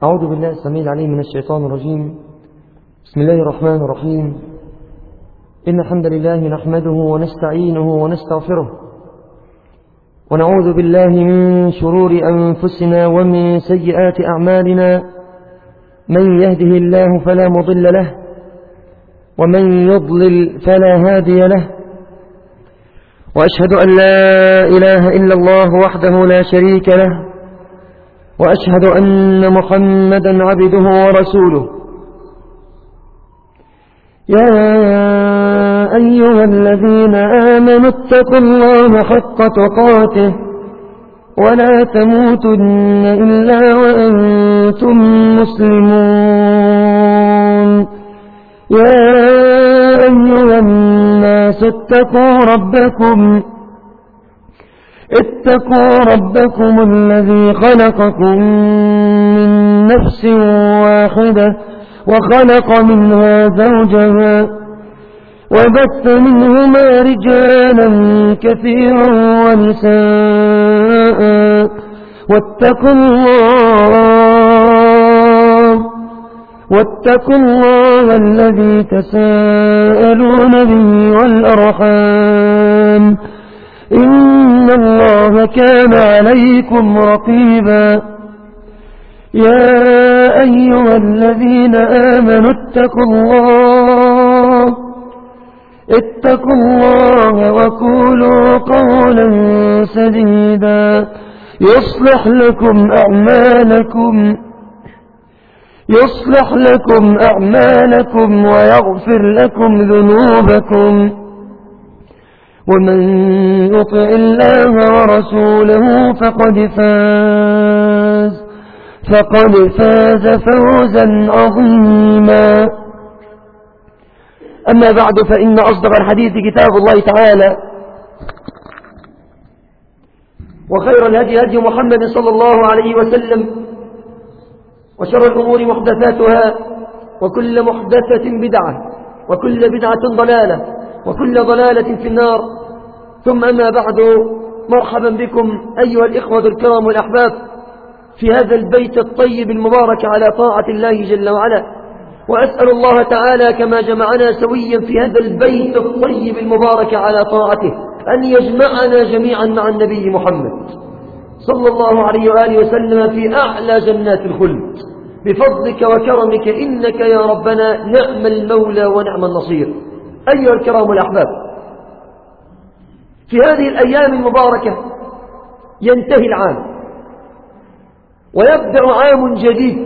أعوذ بالله السميع العليم من الشيطان الرجيم بسم الله الرحمن الرحيم إن الحمد لله نحمده ونستعينه ونستغفره ونعوذ بالله من شرور أنفسنا ومن سيئات أعمالنا من يهده الله فلا مضل له ومن يضلل فلا هادي له وأشهد أن لا إله إلا الله وحده لا شريك له وأشهد أن محمدا عبده ورسوله يا أيها الذين آمنوا اتقوا الله حق تقاته ولا تموتن إلا وأنتم مسلمون يا أيها الناس اتقوا ربكم اتقوا ربكم الذي خلقكم من نفس واحدة وخلق منها زوجها وبث منهما رجالا كثيرا ونساء واتقوا الله واتقوا الله الذي تساءلون به والأرحام إن الله كان عليكم رقيبا يا أيها الذين آمنوا اتقوا الله اتقوا الله وقولوا قولا سديدا يصلح لكم أعمالكم يصلح لكم أعمالكم ويغفر لكم ذنوبكم ومن يطع الله ورسوله فقد فاز فقد فاز فوزا عظيما أما بعد فإن أصدق الحديث كتاب الله تعالى وخير الهدي هدي محمد صلى الله عليه وسلم وشر الأمور محدثاتها وكل محدثة بدعة وكل بدعة ضلالة وكل ضلالة في النار ثم أما بعد مرحبا بكم أيها الإخوة الكرام والأحباب في هذا البيت الطيب المبارك على طاعة الله جل وعلا وأسأل الله تعالى كما جمعنا سويا في هذا البيت الطيب المبارك على طاعته أن يجمعنا جميعا مع النبي محمد صلى الله عليه وآله وسلم في أعلى جنات الخلد بفضلك وكرمك إنك يا ربنا نعم المولى ونعم النصير أيها الكرام الأحباب في هذه الأيام المباركة ينتهي العام ويبدأ عام جديد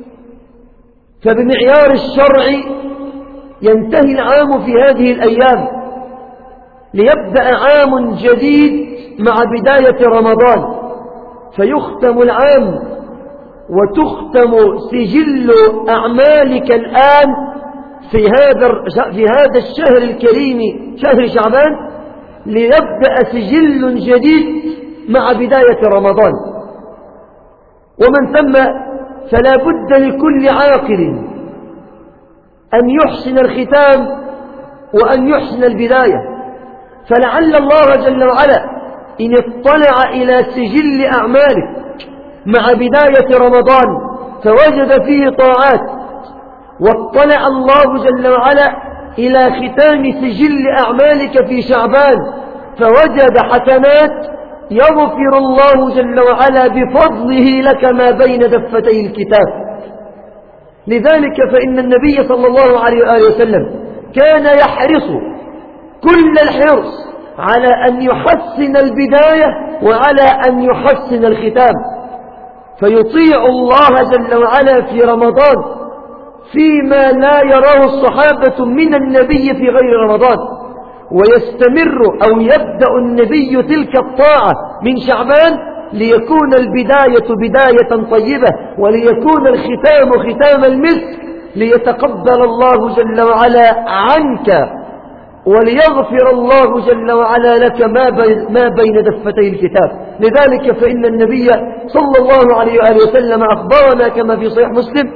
فبمعيار الشرع ينتهي العام في هذه الأيام ليبدأ عام جديد مع بداية رمضان فيختم العام وتختم سجل أعمالك الآن في هذا في هذا الشهر الكريم شهر شعبان ليبدأ سجل جديد مع بداية رمضان ومن ثم فلا بد لكل عاقل أن يحسن الختام وأن يحسن البداية فلعل الله جل وعلا إن اطلع إلى سجل أعمالك مع بداية رمضان فوجد فيه طاعات واطلع الله جل وعلا إلى ختام سجل أعمالك في شعبان فوجد حسنات يغفر الله جل وعلا بفضله لك ما بين دفتي الكتاب لذلك فإن النبي صلى الله عليه وآله وسلم كان يحرص كل الحرص على أن يحسن البداية وعلى أن يحسن الختام فيطيع الله جل وعلا في رمضان فيما لا يراه الصحابة من النبي في غير رمضان ويستمر أو يبدأ النبي تلك الطاعة من شعبان ليكون البداية بداية طيبة وليكون الختام ختام المسك ليتقبل الله جل وعلا عنك وليغفر الله جل وعلا لك ما بين, ما بين دفتي الكتاب لذلك فإن النبي صلى الله عليه وآله وسلم أخبرنا كما في صحيح مسلم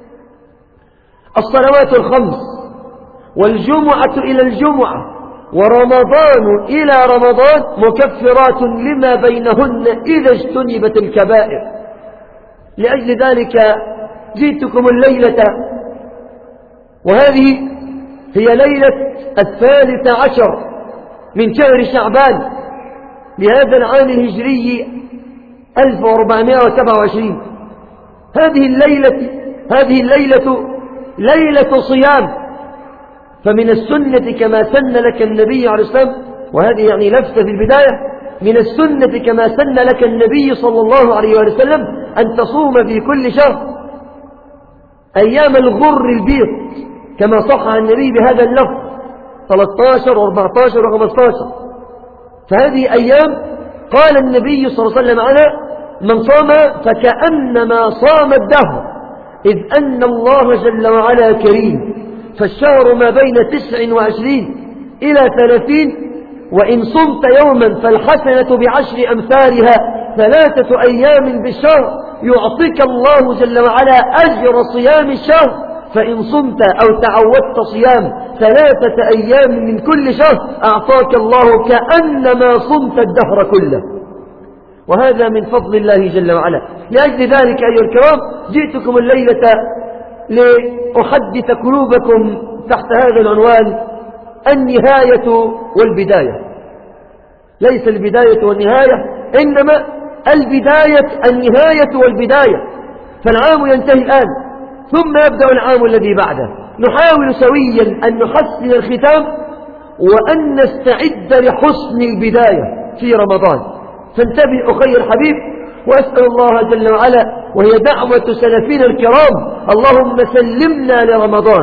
الصلوات الخمس والجمعة إلى الجمعة ورمضان إلى رمضان مكفرات لما بينهن إذا اجتنبت الكبائر لأجل ذلك جئتكم الليلة وهذه هي ليلة الثالث عشر من شهر شعبان لهذا العام الهجري 1427 هذه الليلة هذه الليلة ليلة صيام فمن السنة كما سن لك النبي عليه السلام وهذه يعني لفتة في البداية من السنة كما سن لك النبي صلى الله عليه وسلم أن تصوم في كل شهر أيام الغر البيض كما صح عن النبي بهذا اللفظ 13 و14 و15 فهذه أيام قال النبي صلى الله عليه وسلم عنها من صام فكأنما صام الدهر إذ أن الله جل وعلا كريم فالشهر ما بين تسع وعشرين إلى ثلاثين وإن صمت يوما فالحسنة بعشر أمثالها ثلاثة أيام بالشهر يعطيك الله جل وعلا أجر صيام الشهر فإن صمت أو تعودت صيام ثلاثة أيام من كل شهر أعطاك الله كأنما صمت الدهر كله وهذا من فضل الله جل وعلا لأجل ذلك أيها الكرام جئتكم الليلة لأحدث قلوبكم تحت هذا العنوان النهاية والبداية ليس البداية والنهاية إنما البداية النهاية والبداية فالعام ينتهي الآن ثم يبدأ العام الذي بعده نحاول سويا أن نحسن الختام وأن نستعد لحسن البداية في رمضان فانتبه أخي الحبيب وأسأل الله جل وعلا وهي دعوة سلفنا الكرام اللهم سلمنا لرمضان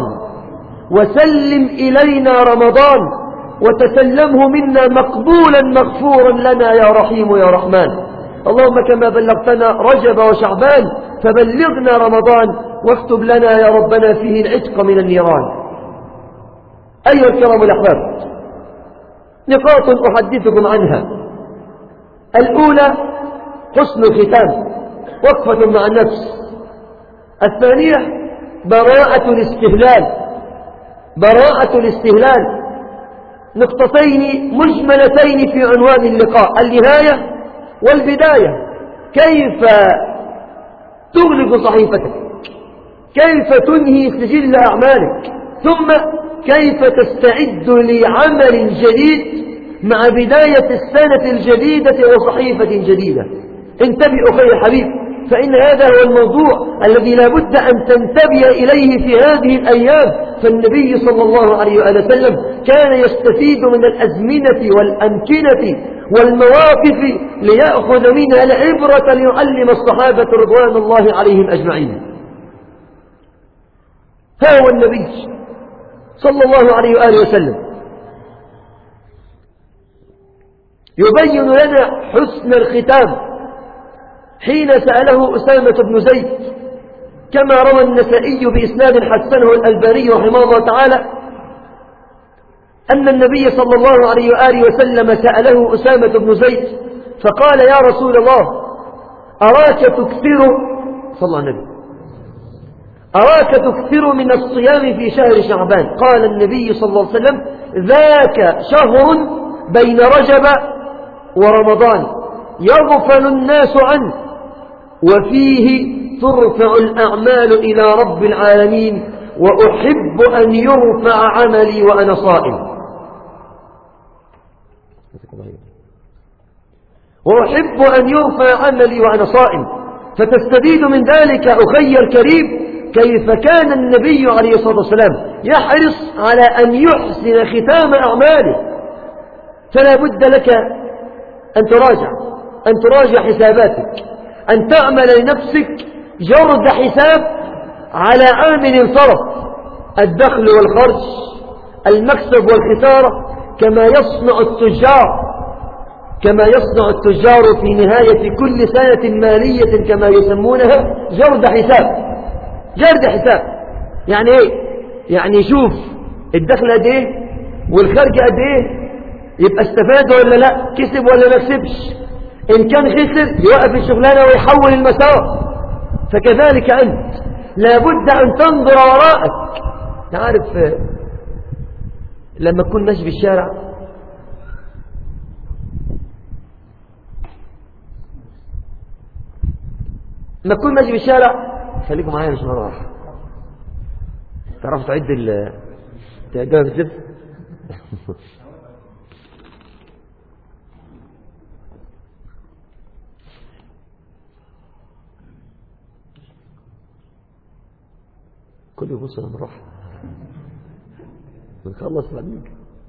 وسلم إلينا رمضان وتسلمه منا مقبولا مغفورا لنا يا رحيم يا رحمن اللهم كما بلغتنا رجب وشعبان فبلغنا رمضان واكتب لنا يا ربنا فيه العتق من النيران أيها الكرام الأحباب نقاط أحدثكم عنها الأولى حسن الختام وقفة مع النفس الثانية براءة الاستهلال براءة الاستهلال نقطتين مجملتين في عنوان اللقاء النهاية والبداية كيف تغلق صحيفتك كيف تنهي سجل أعمالك ثم كيف تستعد لعمل جديد مع بداية السنة الجديدة وصحيفة جديدة انتبه أخي الحبيب فإن هذا هو الموضوع الذي لا بد أن تنتبه إليه في هذه الأيام فالنبي صلى الله عليه وسلم كان يستفيد من الأزمنة والأمكنة والمواقف ليأخذ منها العبرة ليعلم الصحابة رضوان الله عليهم أجمعين ها هو النبي صلى الله عليه وآله وسلم يبين لنا حسن الختام حين سأله أسامة بن زيد كما روى النسائي بإسناد حسنه الألباني رحمه الله تعالى أن النبي صلى الله عليه وآله وسلم سأله أسامة بن زيد فقال يا رسول الله أراك تكثر صلى الله عليه وسلم أراك تكثر من الصيام في شهر شعبان قال النبي صلى الله عليه وسلم ذاك شهر بين رجب ورمضان يغفل الناس عنه وفيه ترفع الأعمال إلى رب العالمين وأحب أن يرفع عملي وأنا صائم وأحب أن يرفع عملي وأنا صائم فتستفيد من ذلك أخي الكريم كيف كان النبي عليه الصلاة والسلام يحرص على أن يحسن ختام أعماله فلا بد لك أن تراجع أن تراجع حساباتك أن تعمل لنفسك جرد حساب على عامل انصرف الدخل والخرج المكسب والخسارة كما يصنع التجار كما يصنع التجار في نهاية كل سنة مالية كما يسمونها جرد حساب جرد حساب يعني ايه يعني يشوف الدخل قد ايه والخرج قد ايه يبقى استفاد ولا لا كسب ولا ما كسبش ان كان خسر يوقف الشغلانة ويحول المسار فكذلك انت لابد ان تنظر وراءك تعرف لما تكون ماشي في الشارع لما تكون ماشي في الشارع خليكم معايا مش مرة واحدة تعرفوا تعد ال تعدها في الزبد كله يبص لما راح ونخلص بعدين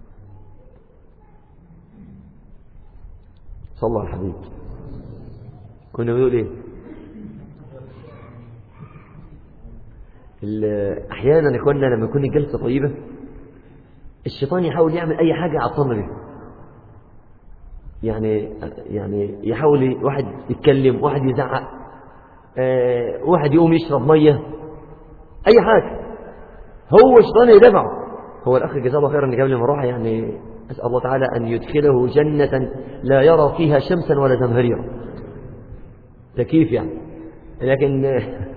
صلى على الحبيب كنا بنقول ايه ال- احيانا يا اخوانا لما يكون الجلسه طيبه الشيطان يحاول يعمل اي حاجه يعطلنا بيها يعني يعني يحاول واحد يتكلم واحد يزعق آه، واحد يقوم يشرب ميه اي حاجه هو الشيطان يدفعه هو الاخ جزاه الله خيرا قبل ما اروح يعني اسال الله تعالى ان يدخله جنه لا يرى فيها شمسا ولا زمهريرا تكييف يعني لكن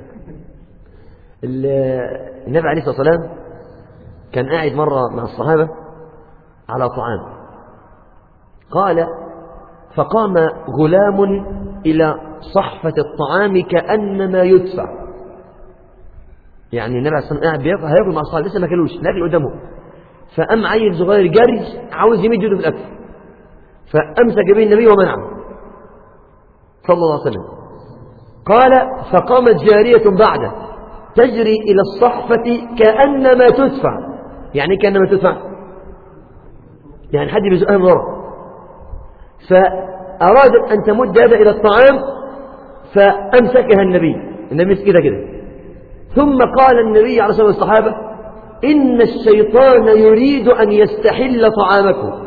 ال- النبي عليه الصلاه والسلام كان قاعد مره مع الصحابه على طعام قال فقام غلام الى صحفه الطعام كانما يدفع يعني النبي عليه الصلاه والسلام قاعد بياكل هياكل مع الصحابه لسه ما كلوش الاكل قدامه فقام عيل صغير جري عاوز يمد يده في الاكل فامسك به النبي ومنعه صلى الله عليه وسلم قال فقامت جاريه بعده تجري الى الصحفه كانما تدفع يعني إيه كانما تدفع يعني حد بيزقها من ورا فارادت ان تمد يدها الى الطعام فامسكها النبي النبي مسك كده كده ثم قال النبي عليه الصلاة والسلام الصحابة إن الشيطان يريد أن يستحل طعامكم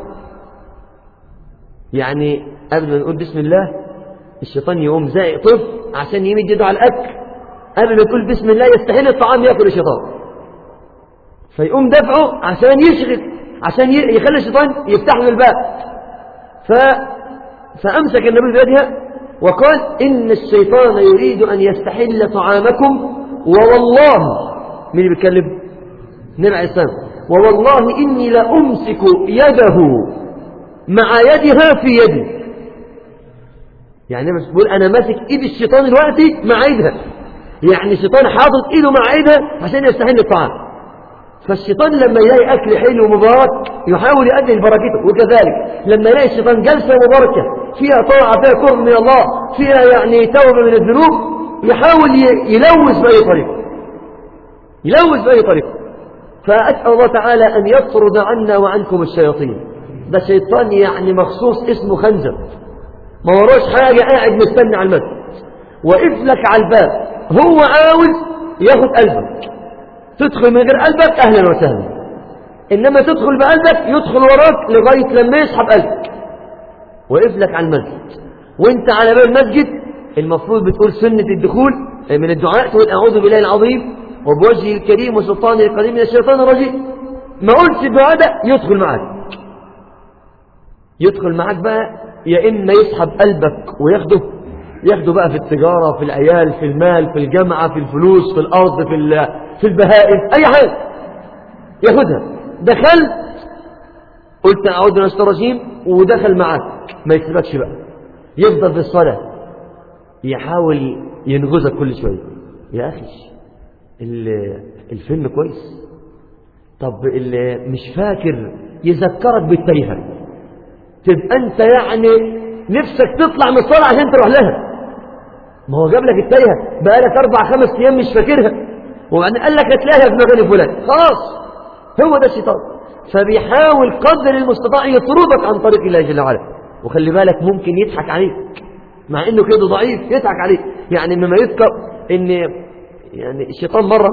يعني قبل ما نقول بسم الله الشيطان يقوم زائق طفل عشان يمد يده على الأكل قبل ما تقول بسم الله يستحل الطعام يأكل الشيطان فيقوم دفعه عشان يشغل عشان ي- يخلي الشيطان يفتح له الباب ف... فأمسك النبي بيدها وقال إن الشيطان يريد أن يستحل طعامكم ووالله مين اللي بيتكلم النبي عليه السلام ووالله إني لأمسك يده مع يدها في يدي يعني النبي بيقول أنا ماسك إيد الشيطان دلوقتي مع إيدها يعني الشيطان حاطط إيده مع إيدها عشان يستحل الطعام فالشيطان لما يلاقي أكل حلو مبارك يحاول يؤدي بركته وكذلك لما يلاقي الشيطان جلسة مباركة فيها طاعة فيها قرب من الله فيها يعني توبة من الذنوب يحاول ي- يلوث بأي طريقة يلوث بأي طريقة فأسأل الله تعالى أن يطرد عنا وعنكم الشياطين ده شيطان يعني مخصوص اسمه خنزب ما وراش حاجة قاعد مستني على المسجد وقف لك على الباب هو عاوز ياخد قلبك تدخل من غير قلبك أهلا وسهلا إنما تدخل بقلبك يدخل وراك لغاية لما يسحب قلبك وقف لك على المسجد وانت على باب المسجد المفروض بتقول سنة الدخول من الدعاء تقول أعوذ بالله العظيم وبوجهه الكريم وسلطانه القديم من الشيطان الرجيم ما قلتش الدعاء ده يدخل معاك يدخل معاك بقى يا إما يسحب قلبك وياخده ياخده بقى في التجارة في العيال في المال في الجامعة في الفلوس في الأرض في, ال- في البهائم أي حاجة ياخدها دخلت قلت أعوذ بالله من الشيطان الرجيم ودخل معاك ما يسيبكش بقى يفضل في الصلاة يحاول ينغزك كل شوية يا أخي ال- الفيلم كويس طب اللي مش فاكر يذكرك بالتايهة تبقى انت يعني نفسك تطلع من الصلاة عشان تروح لها ما هو جاب لك التايهة بقالك أربع خمس أيام مش فاكرها وبعدين قال لك هتلاقيها في مكان فلان خلاص هو ده الشيطان فبيحاول قدر المستطاع يطردك عن طريق الله جل وعلا وخلي بالك ممكن يضحك عليك مع انه كده ضعيف يضحك عليك يعني مما يذكر ان يعني الشيطان مرة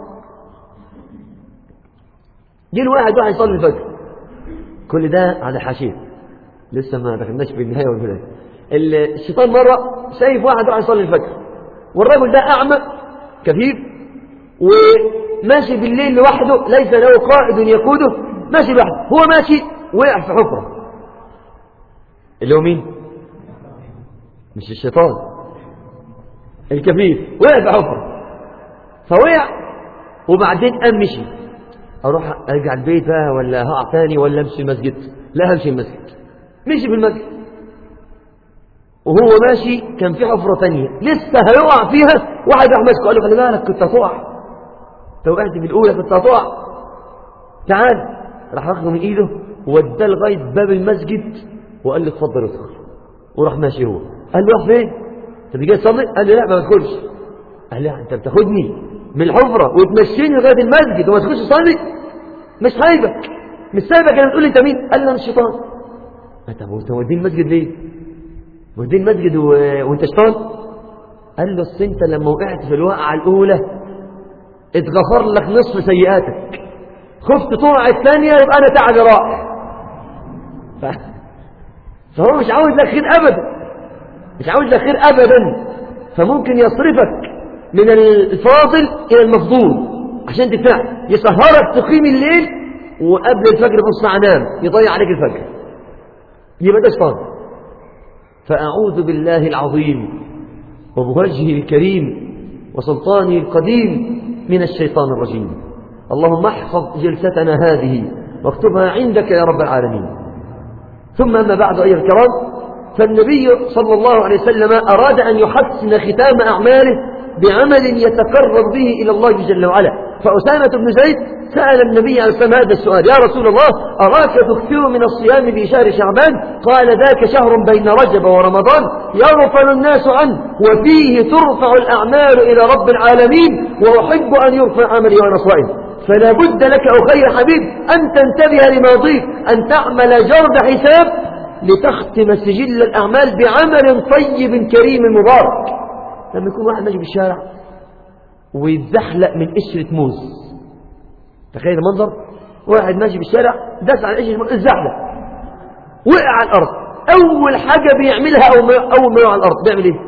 جه الواحد واحد يصلي الفجر كل ده على حاشيه لسه ما دخلناش في النهايه والبدايه الشيطان مره شايف واحد راح يصلي الفجر والرجل ده اعمى كفيف وماشي بالليل لوحده ليس له قائد يقوده ماشي لوحده هو ماشي وقع في حفره اللي هو مين مش الشيطان الكفيف وقع في حفره فوقع وبعدين قام مشي اروح ارجع البيت بقى ولا هقع تاني ولا امشي المسجد لا همشي المسجد مشي في المسجد وهو ماشي كان في حفرة تانية لسه هيقع فيها واحد راح ماسكه قال له خلي بالك كنت هتقع انت وقعت في الأولى كنت هتقع تعال راح واخده من إيده ووداه لغاية باب المسجد وقال له اتفضل ادخل وراح ماشي هو قال له راح فين؟ انت جاي تصلي؟ قال له لا ما بدخلش قال لا انت بتاخدني من الحفرة وتمشيني لغاية المسجد وما تخش تصلي مش سايبك مش سايبك انا بتقول لي انت مين؟ قال لي انا الشيطان طب وانت موديني المسجد ليه؟ موديني المسجد و... وانت شيطان؟ قال له اصل انت لما وقعت في الوقعة الأولى اتغفر لك نصف سيئاتك خفت تقع الثانية يبقى أنا تعبي راح ف... فهو مش عاوز لك خير أبدا مش عاوز لك خير أبدا فممكن يصرفك من الفاضل إلى المفضول عشان تدفع يسهرك تقيم الليل وقبل الفجر بنص ساعة نام يضيع عليك الفجر يبقى ده شيطان فأعوذ بالله العظيم وبوجهه الكريم وسلطانه القديم من الشيطان الرجيم اللهم احفظ جلستنا هذه واكتبها عندك يا رب العالمين ثم أما بعد أيها الكرام فالنبي صلى الله عليه وسلم أراد أن يحسن ختام أعماله بعمل يتقرب به إلى الله جل وعلا فأسامة بن زيد سأل النبي عليه الصلاة هذا السؤال يا رسول الله أراك تكثر من الصيام في شهر شعبان قال ذاك شهر بين رجب ورمضان يغفل الناس عنه وفيه ترفع الأعمال إلى رب العالمين وأحب أن يرفع عملي وأنا صائم فلا بد لك أخي حبيب أن تنتبه لماضيك أن تعمل جرد حساب لتختم سجل الأعمال بعمل طيب كريم مبارك لما يكون واحد ماشي بالشارع ويتزحلق من قشرة موز تخيل المنظر واحد ماشي بالشارع داس على قشرة موز اتزحلق وقع على الأرض أول حاجة بيعملها أول ما أول ما يقع على الأرض بيعمل إيه؟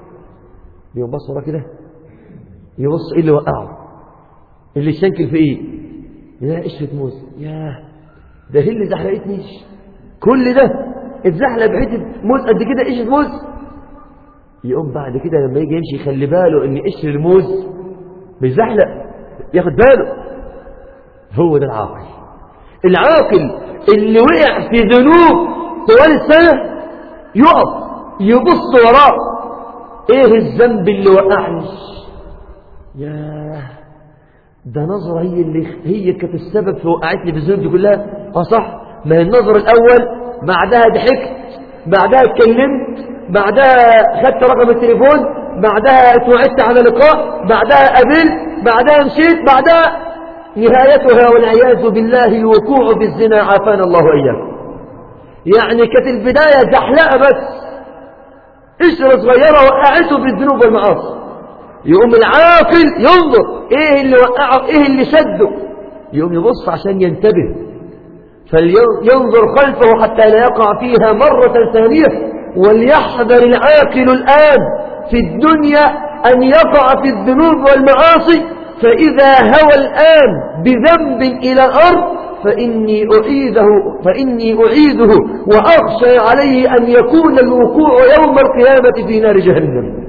بيبص وراه كده يبص إيه اللي وقعه اللي شنكل في إيه؟ يا قشرة موز ياه ده هي اللي زحلقتنيش كل ده اتزحلق بحته موز قد كده قشرة موز يقوم بعد كده لما يجي يمشي يخلي باله ان قشر الموز بيزحلق ياخد باله هو ده العاقل العاقل اللي وقع في ذنوب طوال السنة يقف يبص وراه ايه الذنب اللي وقعني ياه ده نظرة هي اللي هي كانت السبب في وقعتني في الذنوب دي كلها اه صح ما هي النظر الاول بعدها ضحكت بعدها اتكلمت بعدها خدت رقم التليفون بعدها اتوعدت على لقاء بعدها قابلت بعدها مشيت بعدها نهايتها والعياذ بالله الوقوع في الزنا عافانا الله إياكم يعني كانت البداية زحلقة بس قشرة صغيرة وقعته في الذنوب والمعاصي يقوم العاقل ينظر ايه اللي وقعه ايه اللي شده يقوم يبص عشان ينتبه فلينظر خلفه حتى لا يقع فيها مرة ثانية وليحذر العاقل الآن في الدنيا أن يقع في الذنوب والمعاصي فإذا هوى الآن بذنب إلى الأرض فإني أعيده فإني أعيده وأخشى عليه أن يكون الوقوع يوم القيامة في نار جهنم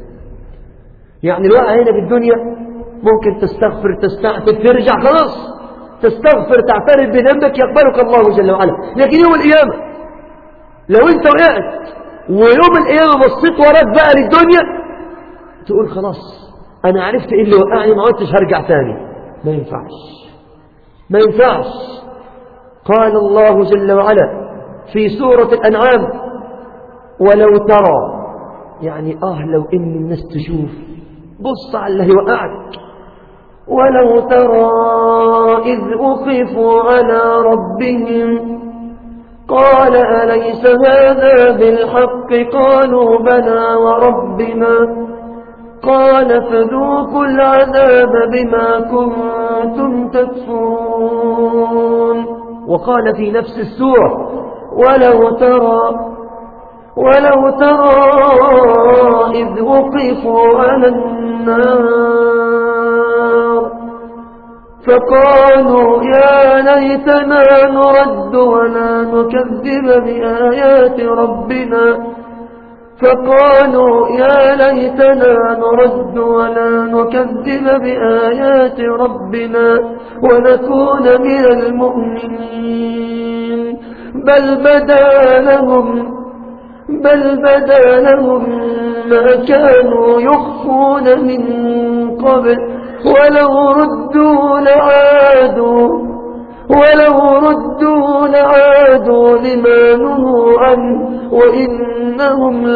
يعني الوقع هنا في الدنيا ممكن تستغفر تستعفر ترجع خلاص تستغفر تعترف بذنبك يقبلك الله جل وعلا لكن يوم القيامة لو انت وقعت ويوم القيامة بصيت وراك بقى للدنيا تقول خلاص انا عرفت ايه اللي وقعني ما عدتش هرجع تاني ما ينفعش ما ينفعش قال الله جل وعلا في سورة الأنعام ولو ترى يعني آه لو إن الناس تشوف بص على اللي هيوقعك ولو ترى إذ أخفوا على ربهم قال أليس هذا بالحق قالوا بلى وربنا قال فذوقوا العذاب بما كنتم تكفرون وقال في نفس السورة ولو ترى ولو ترى إذ وقفوا على النار فقالوا يا ليتنا نرد ولا نكذب بآيات ربنا فقالوا يا ليتنا نرد ولا نكذب بآيات ربنا ونكون من المؤمنين بل بدا لهم بل بدا لهم ما كانوا يخفون من قبل ولو ردوا لعادوا ولو ردوا لعادوا لما نهوا عنه وإنهم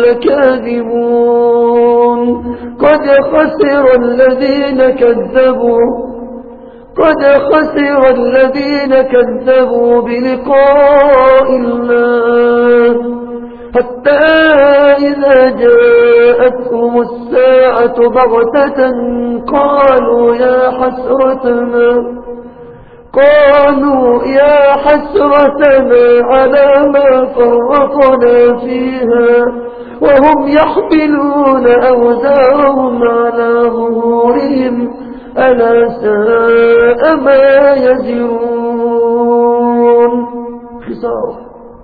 لكاذبون قد خسر الذين كذبوا قد خسر الذين كذبوا بلقاء الله حتى إذا جاءتهم الساعة بغتة قالوا يا حسرتنا قالوا يا حسرتنا على ما فرطنا فيها وهم يحملون أوزارهم على ظهورهم ألا ساء ما يزرون خسارة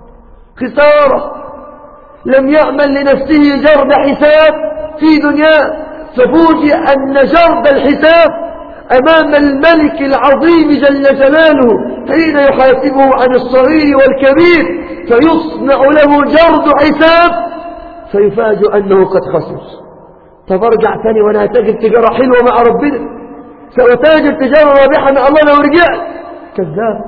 خسارة لم يعمل لنفسه جرد حساب في دنياه ففوجئ أن جرد الحساب أمام الملك العظيم جل جلاله حين يحاسبه عن الصغير والكبير فيصنع له جرد حساب فيفاجئ أنه قد خسر طب ارجع ثاني وانا هتاجر تجارة حلوة مع ربنا سأتاجر تجارة رابحة مع الله لو رجعت كذاب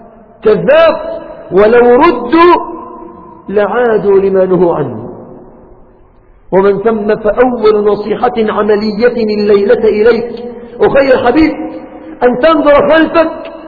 كذاب ولو ردوا لعادوا لما نهوا عنه ومن ثم فأول نصيحة عملية الليلة إليك أخي الحبيب أن تنظر خلفك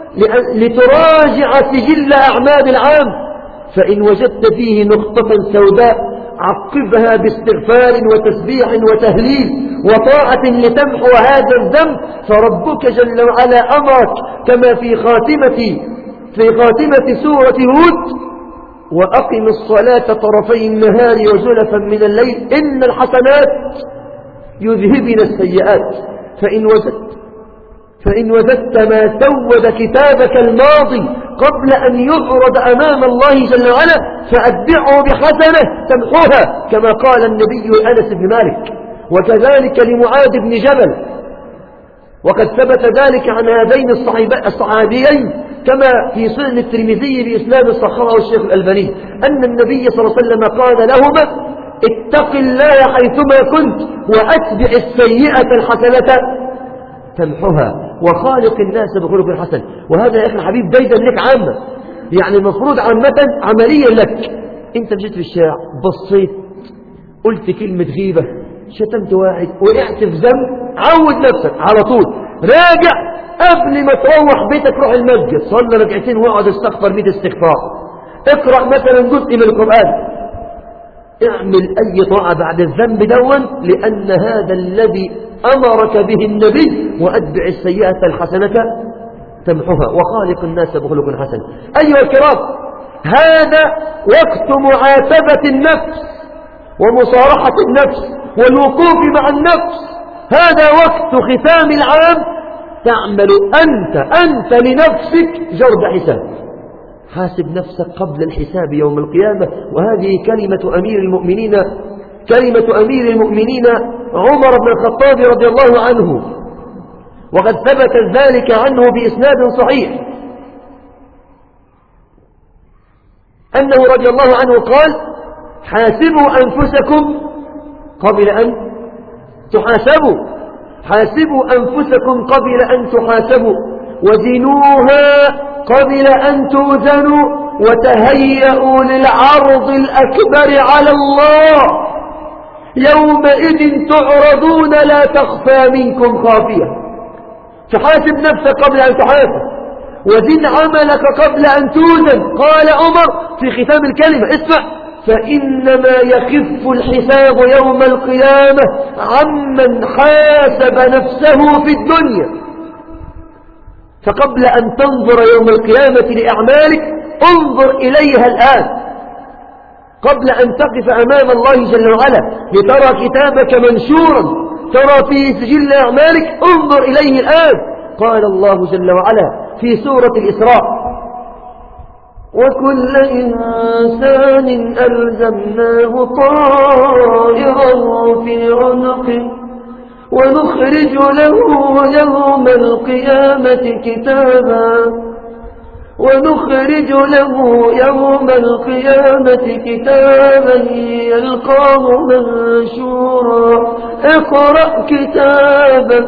لتراجع سجل أعمال العام فإن وجدت فيه نقطة سوداء عقبها باستغفار وتسبيح وتهليل وطاعة لتمحو هذا الذنب فربك جل وعلا أمرك كما في خاتمة في خاتمة سورة هود وأقم الصلاة طرفي النهار وزلفا من الليل إن الحسنات يذهبن السيئات فإن وجدت فإن وجدت ما سود كتابك الماضي قبل أن يعرض أمام الله جل وعلا فأتبعه بحسنة تمحوها كما قال النبي أنس بن مالك وكذلك لمعاذ بن جبل وقد ثبت ذلك عن هذين الصحابيين كما في سنن الترمذي بإسلام الصحراء والشيخ الألباني أن النبي صلى الله عليه وسلم قال لهما اتق الله حيثما كنت وأتبع السيئة الحسنة تمحها وخالق الناس بخلق الحسن وهذا يا أخي الحبيب ديدا لك عامة يعني المفروض عامة عمليا لك انت مشيت في الشارع بصيت قلت كلمة غيبة شتمت واحد وقعت في ذنب عود نفسك على طول راجع قبل ما تروح بيتك روح المسجد صلي ركعتين واقعد استغفر 100 استغفار اقرأ مثلا جزء من القرآن اعمل أي طاعة بعد الذنب دون لأن هذا الذي أمرك به النبي وأتبع السيئة الحسنة تمحها وخالق الناس بخلق حسن أيها الكرام هذا وقت معاتبة النفس ومصارحة النفس والوقوف مع النفس هذا وقت ختام العام تعمل أنت أنت لنفسك جرد حساب حاسب نفسك قبل الحساب يوم القيامة وهذه كلمة أمير المؤمنين كلمة أمير المؤمنين عمر بن الخطاب رضي الله عنه وقد ثبت ذلك عنه بإسناد صحيح أنه رضي الله عنه قال حاسبوا أنفسكم قبل أن تحاسبوا حاسبوا أنفسكم قبل أن تحاسبوا وزنوها قبل أن توزنوا وتهيئوا للعرض الأكبر على الله يومئذ تعرضون لا تخفى منكم خافية تحاسب نفسك قبل أن تحاسب وزن عملك قبل أن توزن قال عمر في ختام الكلمة اسمع فإنما يخف الحساب يوم القيامة عمن حاسب نفسه في الدنيا فقبل أن تنظر يوم القيامة لأعمالك انظر إليها الآن قبل أن تقف أمام الله جل وعلا لترى كتابك منشورا ترى فيه سجل أعمالك انظر إليه الآن قال الله جل وعلا في سورة الإسراء وكل إنسان ألزمناه طائره في عنقه ونخرج له يوم القيامة كتابا ونخرج له يوم القيامة كتابا يلقاه منشورا اقرأ كتابك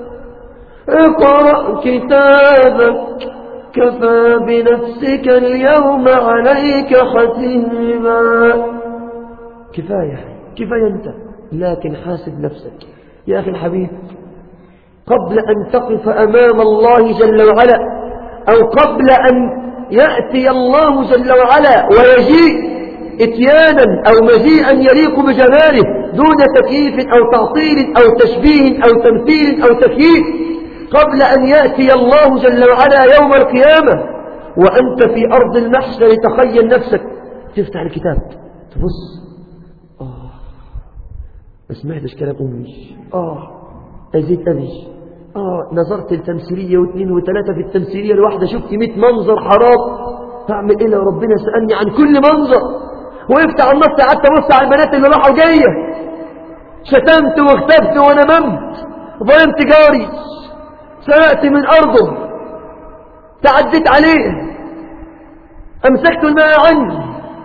اقرأ كتابك كفى بنفسك اليوم عليك حسيبا كفاية كفاية انت لكن حاسب نفسك يا أخي الحبيب قبل أن تقف أمام الله جل وعلا أو قبل أن يأتي الله جل وعلا ويجيء اتيانا أو مجيئا يليق بجماله دون تكييف أو تعطيل أو تشبيه أو تمثيل أو تكييف قبل أن يأتي الله جل وعلا يوم القيامة وأنت في أرض المحشر تخيل نفسك تفتح الكتاب تبص آه ما سمعتش كلام أمي آه أزيد أبي آه نظرت التمثيلية واثنين وثلاثة في التمثيلية الواحدة شفت 100 منظر حرام هعمل إيه لو ربنا سألني عن كل منظر وقفت على النص قعدت أبص على البنات اللي راحوا جاية شتمت واغتبت ونممت ظلمت جاري سرقت من أرضه تعديت عليه أمسكت الماء عني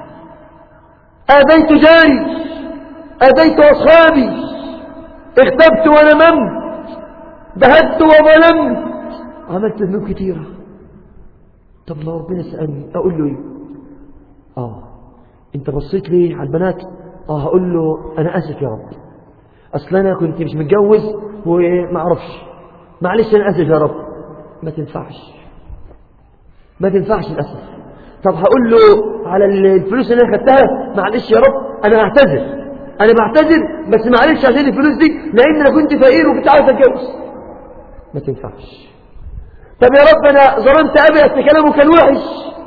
آذيت جاري آذيت أصحابي اغتبت ونممت بهدت وظلمت عملت ذنوب كثيرة طب لو ربنا سألني أقول له إيه آه أنت بصيت لي على البنات آه هقول له أنا آسف يا رب أصل أنا كنت مش متجوز وما أعرفش معلش أنا آسف يا رب ما تنفعش ما تنفعش للأسف طب هقول له على الفلوس اللي أنا خدتها معلش يا رب أنا أعتذر أنا بعتذر بس معلش عشان الفلوس دي لأن أنا كنت فقير وكنت عاوز أتجوز ما تنفعش طب يا رب أنا ظلمت أبي أصل كلامه كان وحش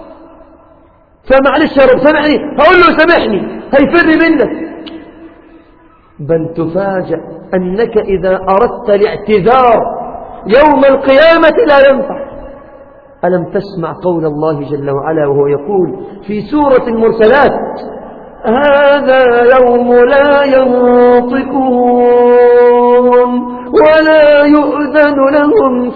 فمعلش يا رب سامحني هقول له سامحني هيفر منك بل تفاجأ أنك إذا أردت الاعتذار يوم القيامة لا ينفع ألم تسمع قول الله جل وعلا وهو يقول في سورة المرسلات هذا يوم لا ينطقون ولا يؤذن لهم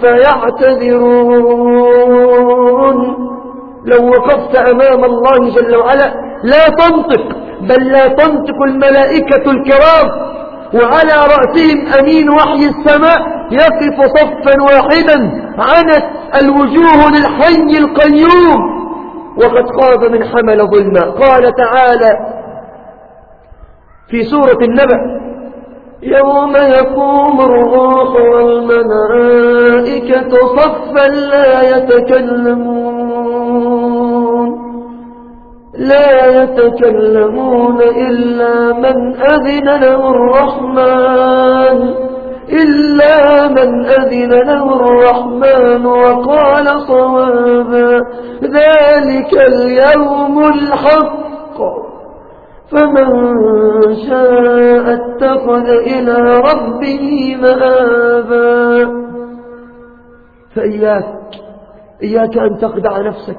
فيعتذرون لو وقفت أمام الله جل وعلا لا تنطق بل لا تنطق الملائكة الكرام وعلى رأسهم أمين وحي السماء يقف صفا واحدا عنت الوجوه للحي القيوم وقد خاب من حمل ظلما قال تعالى في سورة النبأ يوم يقوم الروح والملائكة صفا لا يتكلمون لا يتكلمون إلا من أذن له الرحمن إلا من أذن له الرحمن وقال صوابا ذلك اليوم الحق فمن شاء اتخذ إلى ربه مآبا فإياك إياك أن تخدع نفسك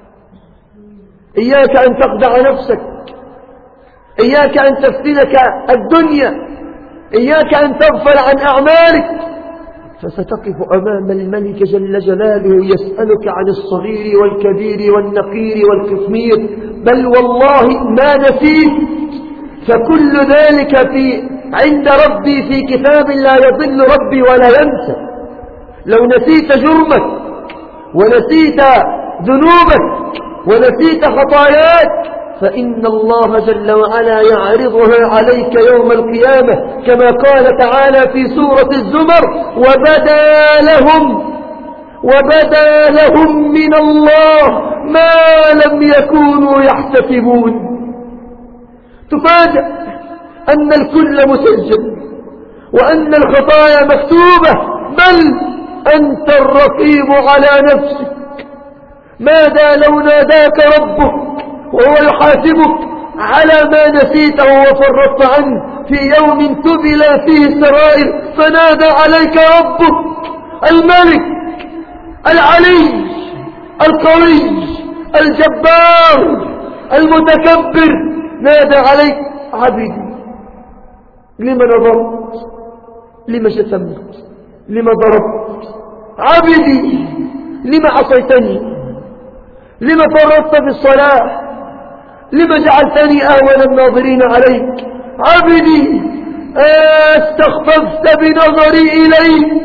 إياك أن تخدع نفسك إياك أن تفتنك الدنيا إياك أن تغفل عن أعمالك فستقف أمام الملك جل جلاله يسألك عن الصغير والكبير والنقير والقطمير بل والله ما نسيت فكل ذلك في عند ربي في كتاب لا يضل ربي ولا ينسى لو نسيت جرمك ونسيت ذنوبك ونسيت خطاياك فإن الله جل وعلا يعرضها عليك يوم القيامة كما قال تعالى في سورة الزمر وبدا لهم وبدا لهم من الله ما لم يكونوا يحتسبون تفاجأ أن الكل مسجل وأن الخطايا مكتوبة بل أنت الرقيب على نفسك ماذا لو ناداك ربك وهو يحاسبك على ما نسيته وفرطت عنه في يوم تبلى فيه السرائر فنادى عليك ربك الملك العلي القوي الجبار المتكبر نادى عليك عبدي لما نظرت لما شتمت لما ضربت عبدي لما عصيتني لما فرطت في الصلاة لما جعلتني أهون الناظرين عليك عبدي استخففت بنظري إليك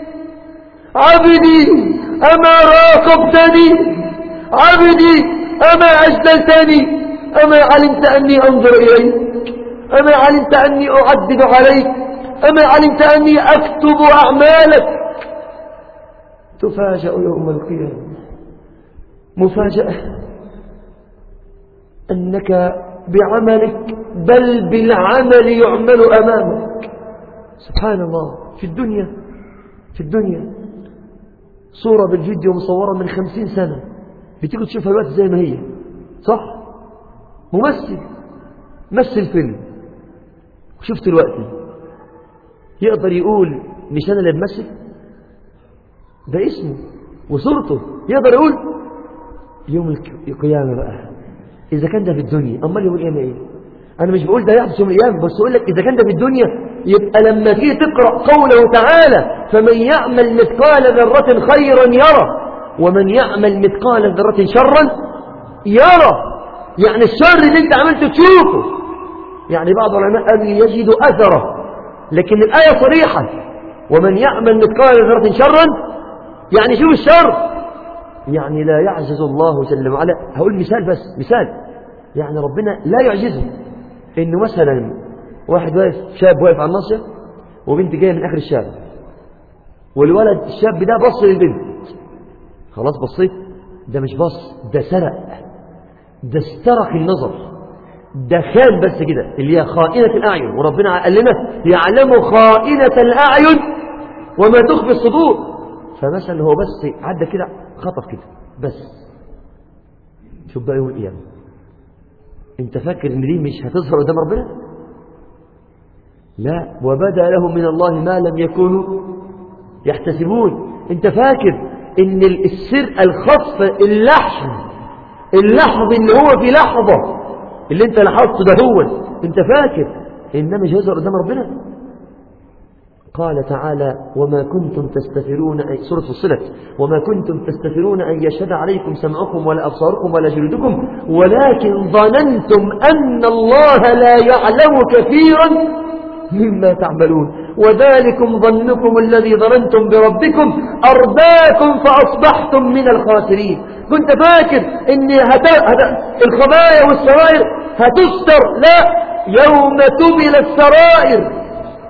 عبدي أما راقبتني عبدي أما أجلتني أما علمت أني أنظر إليك أما علمت أني أعدد عليك أما علمت أني أكتب أعمالك تفاجأ يوم القيامة مفاجأة أنك بعملك بل بالعمل يعمل أمامك سبحان الله في الدنيا في الدنيا صورة بالفيديو مصورة من خمسين سنة بتيجي تشوفها الوقت زي ما هي صح ممثل مثل فيلم شفت الوقت يقدر يقول مش أنا اللي بمثل ده اسمه وصورته يقدر يقول يوم القيامة بقى إذا كان ده في الدنيا أمال يوم القيامة إيه أنا مش بقول ده يحدث يوم القيامة بس أقول لك إذا كان ده في الدنيا يبقى لما تيجي تقرأ قوله تعالى فمن يعمل مثقال ذرة خيرا يرى ومن يعمل مثقال ذرة شرا يرى يعني الشر اللي انت عملته تشوفه يعني بعض العلماء قالوا يجد أثره لكن الآية صريحة ومن يعمل مثقال ذرة شرا يعني شوف الشر يعني لا يعجز الله جل وعلا هقول مثال بس مثال يعني ربنا لا يعجزه انه مثلا واحد واقف شاب واقف على الناصية وبنت جايه من اخر الشارع والولد الشاب ده بص للبنت خلاص بصيت ده مش بص ده سرق ده استرق النظر ده خان بس كده اللي هي خائنة الأعين وربنا قال لنا يعلم خائنة الأعين وما تخفي الصدور فمثلا هو بس عدى كده خطف كده بس شوف بقى يوم القيامة انت فاكر ان دي مش هتظهر قدام ربنا لا وبدا لهم من الله ما لم يكونوا يحتسبون انت فاكر ان السرقه الخطف اللحظ اللحظ اللي هو في لحظه اللي انت لاحظته ده هو انت فاكر ان مش هيظهر قدام ربنا قال تعالى وما كنتم تستثرون أي سورة فصلت وما كنتم تستثرون أن يشهد عليكم سمعكم ولا أبصاركم ولا جلودكم ولكن ظننتم أن الله لا يعلم كثيرا مما تعملون وذلكم ظنكم الذي ظننتم بربكم أرداكم فأصبحتم من الخاسرين كنت فاكر ان هت... هت... الخبايا والسرائر هتستر لا يوم تبل السرائر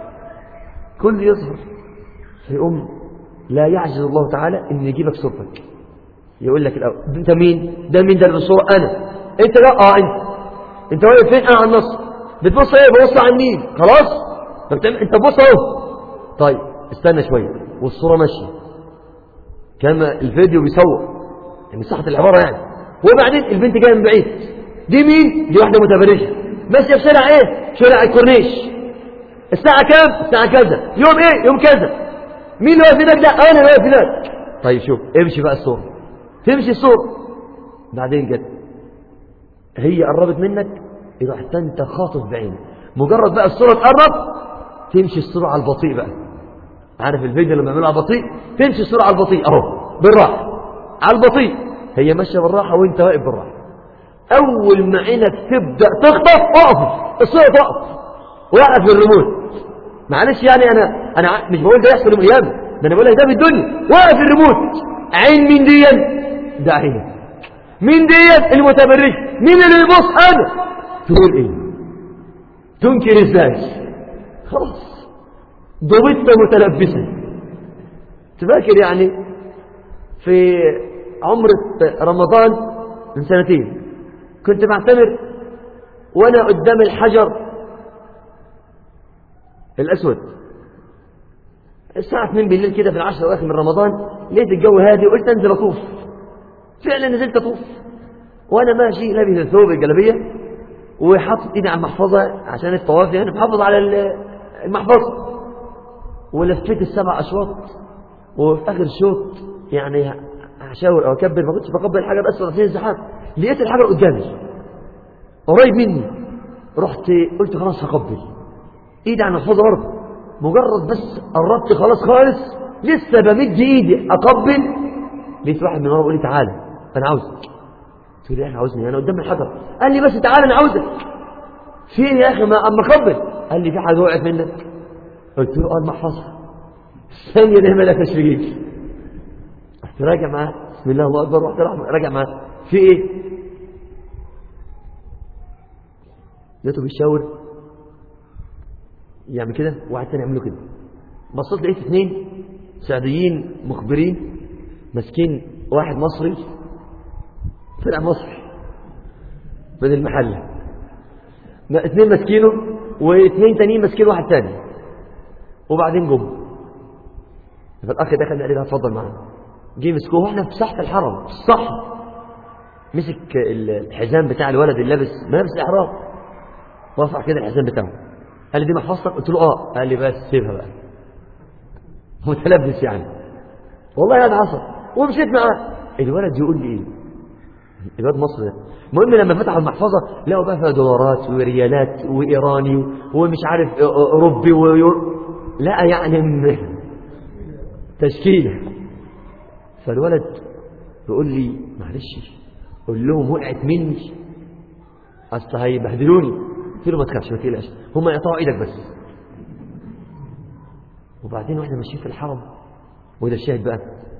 كل يظهر فيقوم لا يعجز الله تعالى ان يجيبك صورتك يقول لك الاول انت مين ده مين ده الصوره انا انت لا اه انت انت واقف فين انا على النص بتبص ايه ببص على النيل خلاص انت بص اهو طيب استنى شويه والصوره ماشيه كما الفيديو بيصور يعني صحة العبارة يعني وبعدين البنت جاية من بعيد دي مين؟ دي واحدة متبرجة ماشية في شارع ايه؟ شارع الكورنيش الساعة كام؟ الساعة كذا يوم ايه؟ يوم كذا مين اللي واقف هناك؟ لا انا اللي واقف هناك طيب شوف امشي بقى الصورة تمشي الصورة بعدين جت هي قربت منك يبقى حتى انت خاطف بعينك مجرد بقى الصورة تقرب تمشي الصورة على البطيء بقى عارف الفيديو لما يعملوا على البطيء تمشي الصورة على البطيء اهو بالراحة على البطيء هي ماشيه بالراحه وانت واقف بالراحه اول ما عينك تبدا تخطف اقف الصوره تقف وقف الريموت معلش يعني انا انا مش بقول ده يحصل يوم القيامه ده انا بقول لك ده في الدنيا وقف الريموت عين مين ديت ده عينك مين ديت المتبرج مين اللي يبص انا تقول ايه تنكر ازاي خلاص ضبطت متلبسا تفكر يعني في عمرة رمضان من سنتين كنت معتمر وانا قدام الحجر الاسود الساعة 2 بالليل كده في العشر الاواخر من رمضان لقيت الجو هادي قلت انزل اطوف فعلا نزلت اطوف وانا ماشي لابس الثوب الجلابيه وحاطط ايدي على المحفظه عشان الطواف يعني محافظ على المحفظه ولفيت السبع اشواط وفي اخر شوط يعني هشاور او اكبر ما كنتش بقبل الحجر الاسود عشان الزحام لقيت الحجر قدامي قريب مني رحت قلت خلاص هقبل ايدي على المحفظه برضه مجرد بس قربت خلاص خالص لسه بمد ايدي اقبل لقيت واحد من ورا بيقول لي تعالى انا عاوزك قلت له يا اخي عاوزني انا قدام الحجر قال لي بس تعالى انا عاوزك فين يا اخي ما اما قبل قال لي في حاجه وقعت منك قلت له اه المحفظه الثانيه دي ما لكش في جيبي رحت راجع معاه بسم الله الله اكبر رحت راجع معاه في ايه لقيته بيشاور يعمل كده واحد تاني يعمله كده بصيت لقيت اثنين سعوديين مخبرين ماسكين واحد مصري طلع مصري من المحل اثنين ماسكينه واثنين تانيين ماسكين واحد تاني وبعدين جم فالاخ دخل قال لي اتفضل معانا جه مسكوه واحنا في ساحه الحرم صح مسك الحزام بتاع الولد اللي لابس ملابس الاحرام رفع كده الحزام بتاعه قال لي دي محفظتك قلت له اه قال لي بس سيبها بقى متلبس يعني والله هذا حصل ومشيت معاه الولد يقول لي ايه الواد مصر ده المهم لما فتحوا المحفظة لقوا بقى فيها دولارات وريالات وإيراني ومش عارف أوروبي ويور... لا يعني تشكيلة فالولد بيقول لي معلش قول لهم وقعت مني اصل هيبهدلوني قلت له ما تخافش ما تقلقش هم يقطعوا ايدك بس وبعدين واحنا ماشيين في الحرم وده الشاهد بقى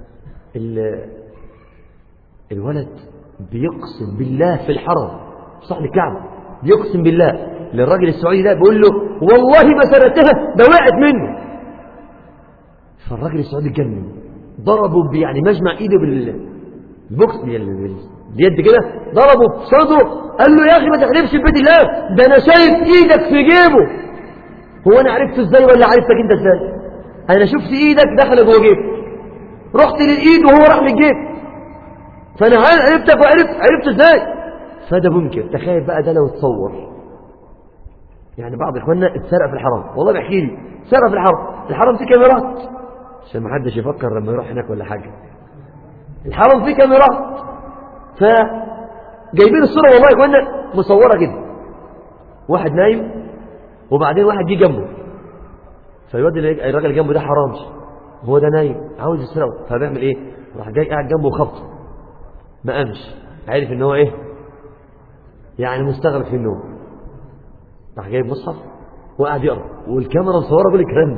الولد بيقسم بالله في الحرم صح الكعبة بيقسم بالله للراجل السعودي ده بيقول له والله ما سرقتها ده وقعت منه فالراجل السعودي اتجنن ضربه يعني مجمع ايده بالبوكس باليد كده ضربه بصدره قال له يا اخي ما تحلفش ببيت الله ده انا شايف ايدك في جيبه هو انا عرفته ازاي ولا عرفتك انت ازاي انا شفت ايدك دخلت جوه جيبك رحت للايد وهو راح للجيب فانا عرفتك وعرفت عرفت ازاي فده ممكن تخيل بقى ده لو اتصور يعني بعض اخواننا اتسرق في الحرم والله بيحكي لي سرق في الحرم الحرم فيه كاميرات عشان ما حدش يفكر لما يروح هناك ولا حاجه الحرم فيه كاميرات ف جايبين الصوره والله يا اخوانا مصوره كده واحد نايم وبعدين واحد جه جنبه فالواد اللي الراجل اللي جنبه ده حرامش هو ده نايم عاوز يسرقه فبيعمل ايه راح جاي قاعد جنبه وخبطه ما قامش عارف ان هو ايه يعني مستغرق في النوم راح جايب مصحف وقاعد يقرا والكاميرا مصوره كل الكلام ده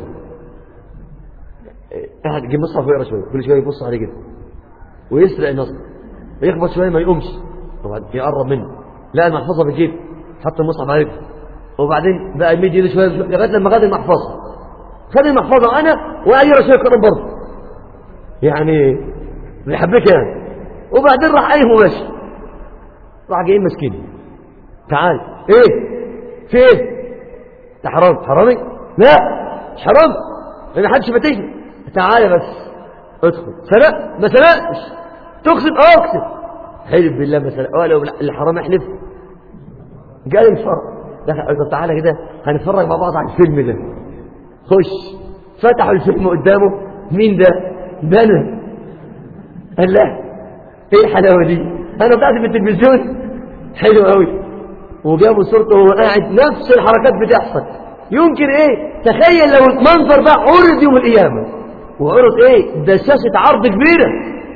قاعد يجيب مصحف ويقرا شويه كل شويه يبص عليه كده ويسرق النص يخبط شويه ما يقومش وبعد يقرب منه لا المحفظه في الجيب حط المصحف على رجله وبعدين بقى يمد ايده شويه لغايه لما خد المحفظه خد المحفظه انا وقاعد يقرا شويه كلام برضه يعني بيحبك يعني وبعدين راح قايم وماشي راح جايين ماسكيني تعال ايه في ايه ده حرام حرامي لا مش حرام ما حدش فاتشني تعالى بس ادخل سرق ما سرقش تقسم اه اقسم حلف بالله ما سرق اه لو الحرام احلف قال الفرق دخل تعالى كده هنتفرج مع بعض على الفيلم ده خش فتحوا الفيلم قدامه مين ده ده انا قال لا ايه الحلاوه دي انا طلعت في التلفزيون حلو قوي وجابوا صورته وهو قاعد نفس الحركات بتحصل يمكن ايه تخيل لو المنظر ده عرض يوم القيامه وعرض ايه ده شاشه عرض كبيره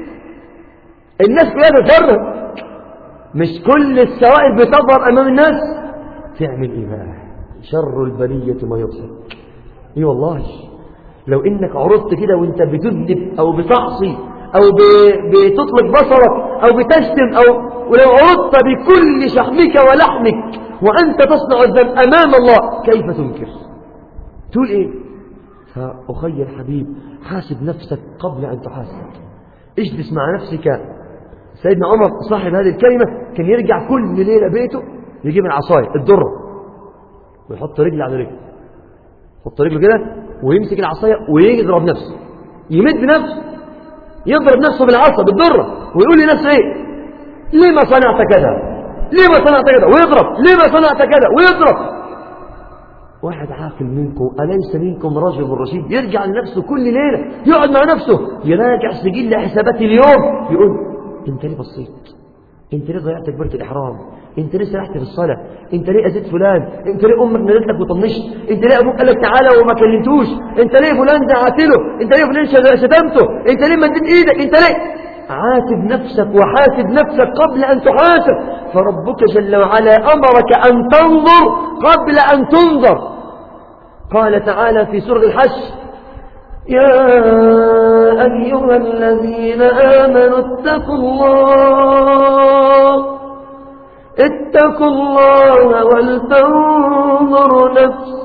الناس كلها تتفرج مش كل السوائل بتظهر امام الناس تعمل ايه بقى شر البريه ما يبصر اي والله لو انك عرضت كده وانت بتذنب او بتعصي او بتطلق بصرك او بتشتم او ولو عرضت بكل شحمك ولحمك وانت تصنع الذنب امام الله كيف تنكر تقول ايه فاخي الحبيب حاسب نفسك قبل ان تحاسب اجلس مع نفسك سيدنا عمر صاحب هذه الكلمة كان يرجع كل ليلة بيته يجيب العصاية الدرة ويحط رجل على رجل يحط رجله كده ويمسك العصاية ويضرب نفسه يمد نفسه يضرب نفسه بالعصا بالدرة ويقول لنفسه ايه لما صنعت كذا لما صنعت كذا ويضرب لما صنعت كذا ويضرب واحد عاقل منكم أليس منكم رجل رشيد يرجع لنفسه كل ليلة يقعد مع نفسه يراجع سجل حسابات اليوم يقول انت ليه بصيت انت ليه ضيعت كبرة الإحرام انت ليه سرحت في الصلاة انت ليه أذيت فلان انت ليه أمك نادت لك وطنشت انت ليه أبوك قال لك تعالى وما كلمتوش انت ليه فلان دعت له انت ليه فلان شتمته انت ليه مديت ايدك انت ليه عاتب نفسك وحاسب نفسك قبل أن تحاسب فربك جل وعلا أمرك أن تنظر قبل أن تنظر قال تعالى في سورة الحش يا أيها الذين آمنوا اتقوا الله اتقوا الله ولتنظر نفس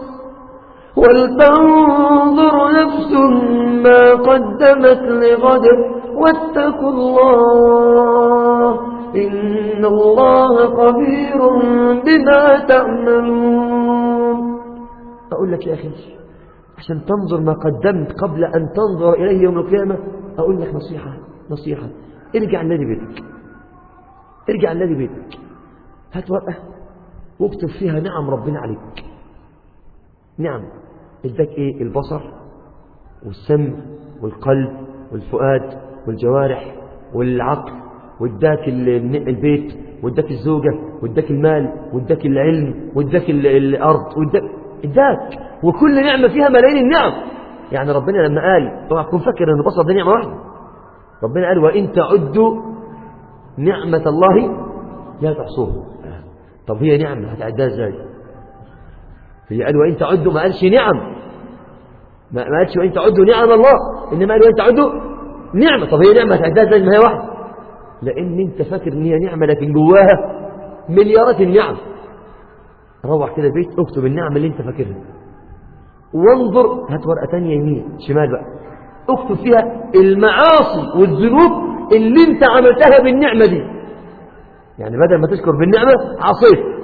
ولتنظر نفس ما قدمت لغد واتقوا الله إن الله خبير بما تعملون أقول لك يا أخي عشان تنظر ما قدمت قبل أن تنظر إليه يوم القيامة أقول لك نصيحة نصيحة ارجع الذي بيتك ارجع الذي بيتك هات ورقة واكتب فيها نعم ربنا عليك نعم اداك ايه البصر والسمع والقلب والفؤاد والجوارح والعقل واداك البيت واداك الزوجة واداك المال واداك العلم واداك الأرض واداك اداك وكل نعمة فيها ملايين النعم يعني ربنا لما قال طبعا كن فاكر ان البصر ده نعمة واحدة ربنا قال وإن تعدوا نعمة الله لا تحصوها طب هي نعمة هتعدها ازاي هي قال وإن تعدوا ما قالش نعم ما قالش وإن تعدوا نعم الله إنما قال وإن تعدوا نعمة طب هي نعمة هتعدها ازاي ما هي واحدة لأن أنت فاكر إن هي نعمة لكن جواها مليارات النعم روح كده بيت اكتب النعمة اللي انت فاكرها وانظر هات ورقة تانية يمين شمال بقى اكتب فيها المعاصي والذنوب اللي انت عملتها بالنعمة دي يعني بدل ما تشكر بالنعمة عصيت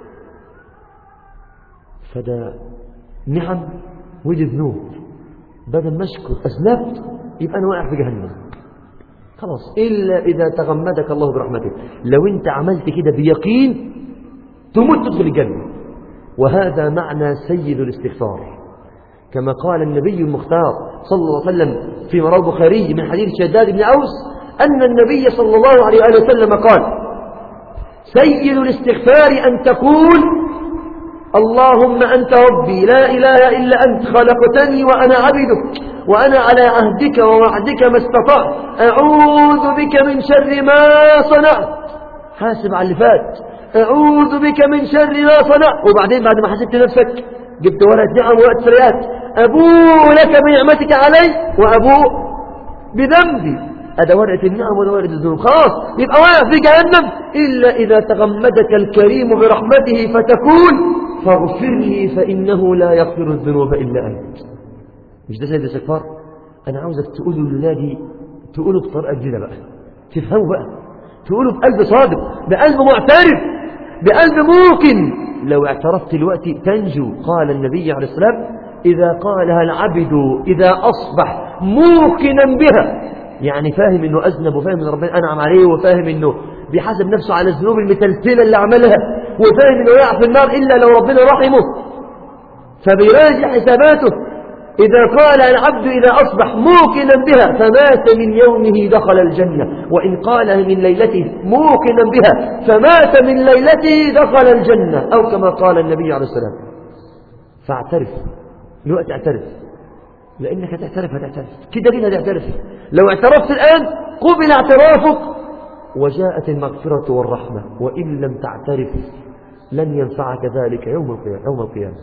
فده نعم ودي ذنوب بدل ما اشكر أذنبت يبقى أنا واقع في جهنم خلاص إلا إذا تغمدك الله برحمته لو أنت عملت كده بيقين تموت تدخل الجنة وهذا معنى سيد الاستغفار كما قال النبي المختار صلى الله عليه وسلم في مراه البخاري من حديث شداد بن أوس أن النبي صلى الله عليه وسلم قال سيد الاستغفار أن تقول اللهم أنت ربي لا إله إلا أنت خلقتني وأنا عبدك وأنا على عهدك ووعدك ما استطعت أعوذ بك من شر ما صنعت حاسب على اللي فات أعوذ بك من شر ما صنعت وبعدين بعد ما حسبت نفسك جبت ورقة نعم وورقة سريات أبوء لك بنعمتك علي وأبوء بذنبي هذا ورقة النعم ولا ورقة الذنوب خلاص يبقى واقع في جهنم إلا إذا تغمدك الكريم برحمته فتكون فاغفر لي فإنه لا يغفر الذنوب إلا أنت مش ده سيد الاستغفار أنا عاوزك تقوله لولادي تقوله بطريقة جديدة بقى تفهموا بقى تقوله بقلب صادق بقلب معترف بقلب موقن لو اعترفت دلوقتي تنجو قال النبي عليه السلام إذا قالها العبد إذا أصبح موقنا بها يعني فاهم انه اذنب وفاهم ان ربنا انعم عليه وفاهم انه بيحاسب نفسه على الذنوب المتلتله اللي عملها وفاهم انه يقع في النار الا لو ربنا رحمه فبيراجع حساباته إذا قال العبد إذا أصبح موقنا بها فمات من يومه دخل الجنة وإن قالها من ليلته موقنا بها فمات من ليلته دخل الجنة أو كما قال النبي عليه السلام فاعترف الوقت اعترف لأنك هتعترف هتعترف كده كده هتعترف لو اعترفت الآن قبل اعترافك وجاءت المغفرة والرحمة وإن لم تعترف لن ينفعك ذلك يوم القيامة, يوم القيامة.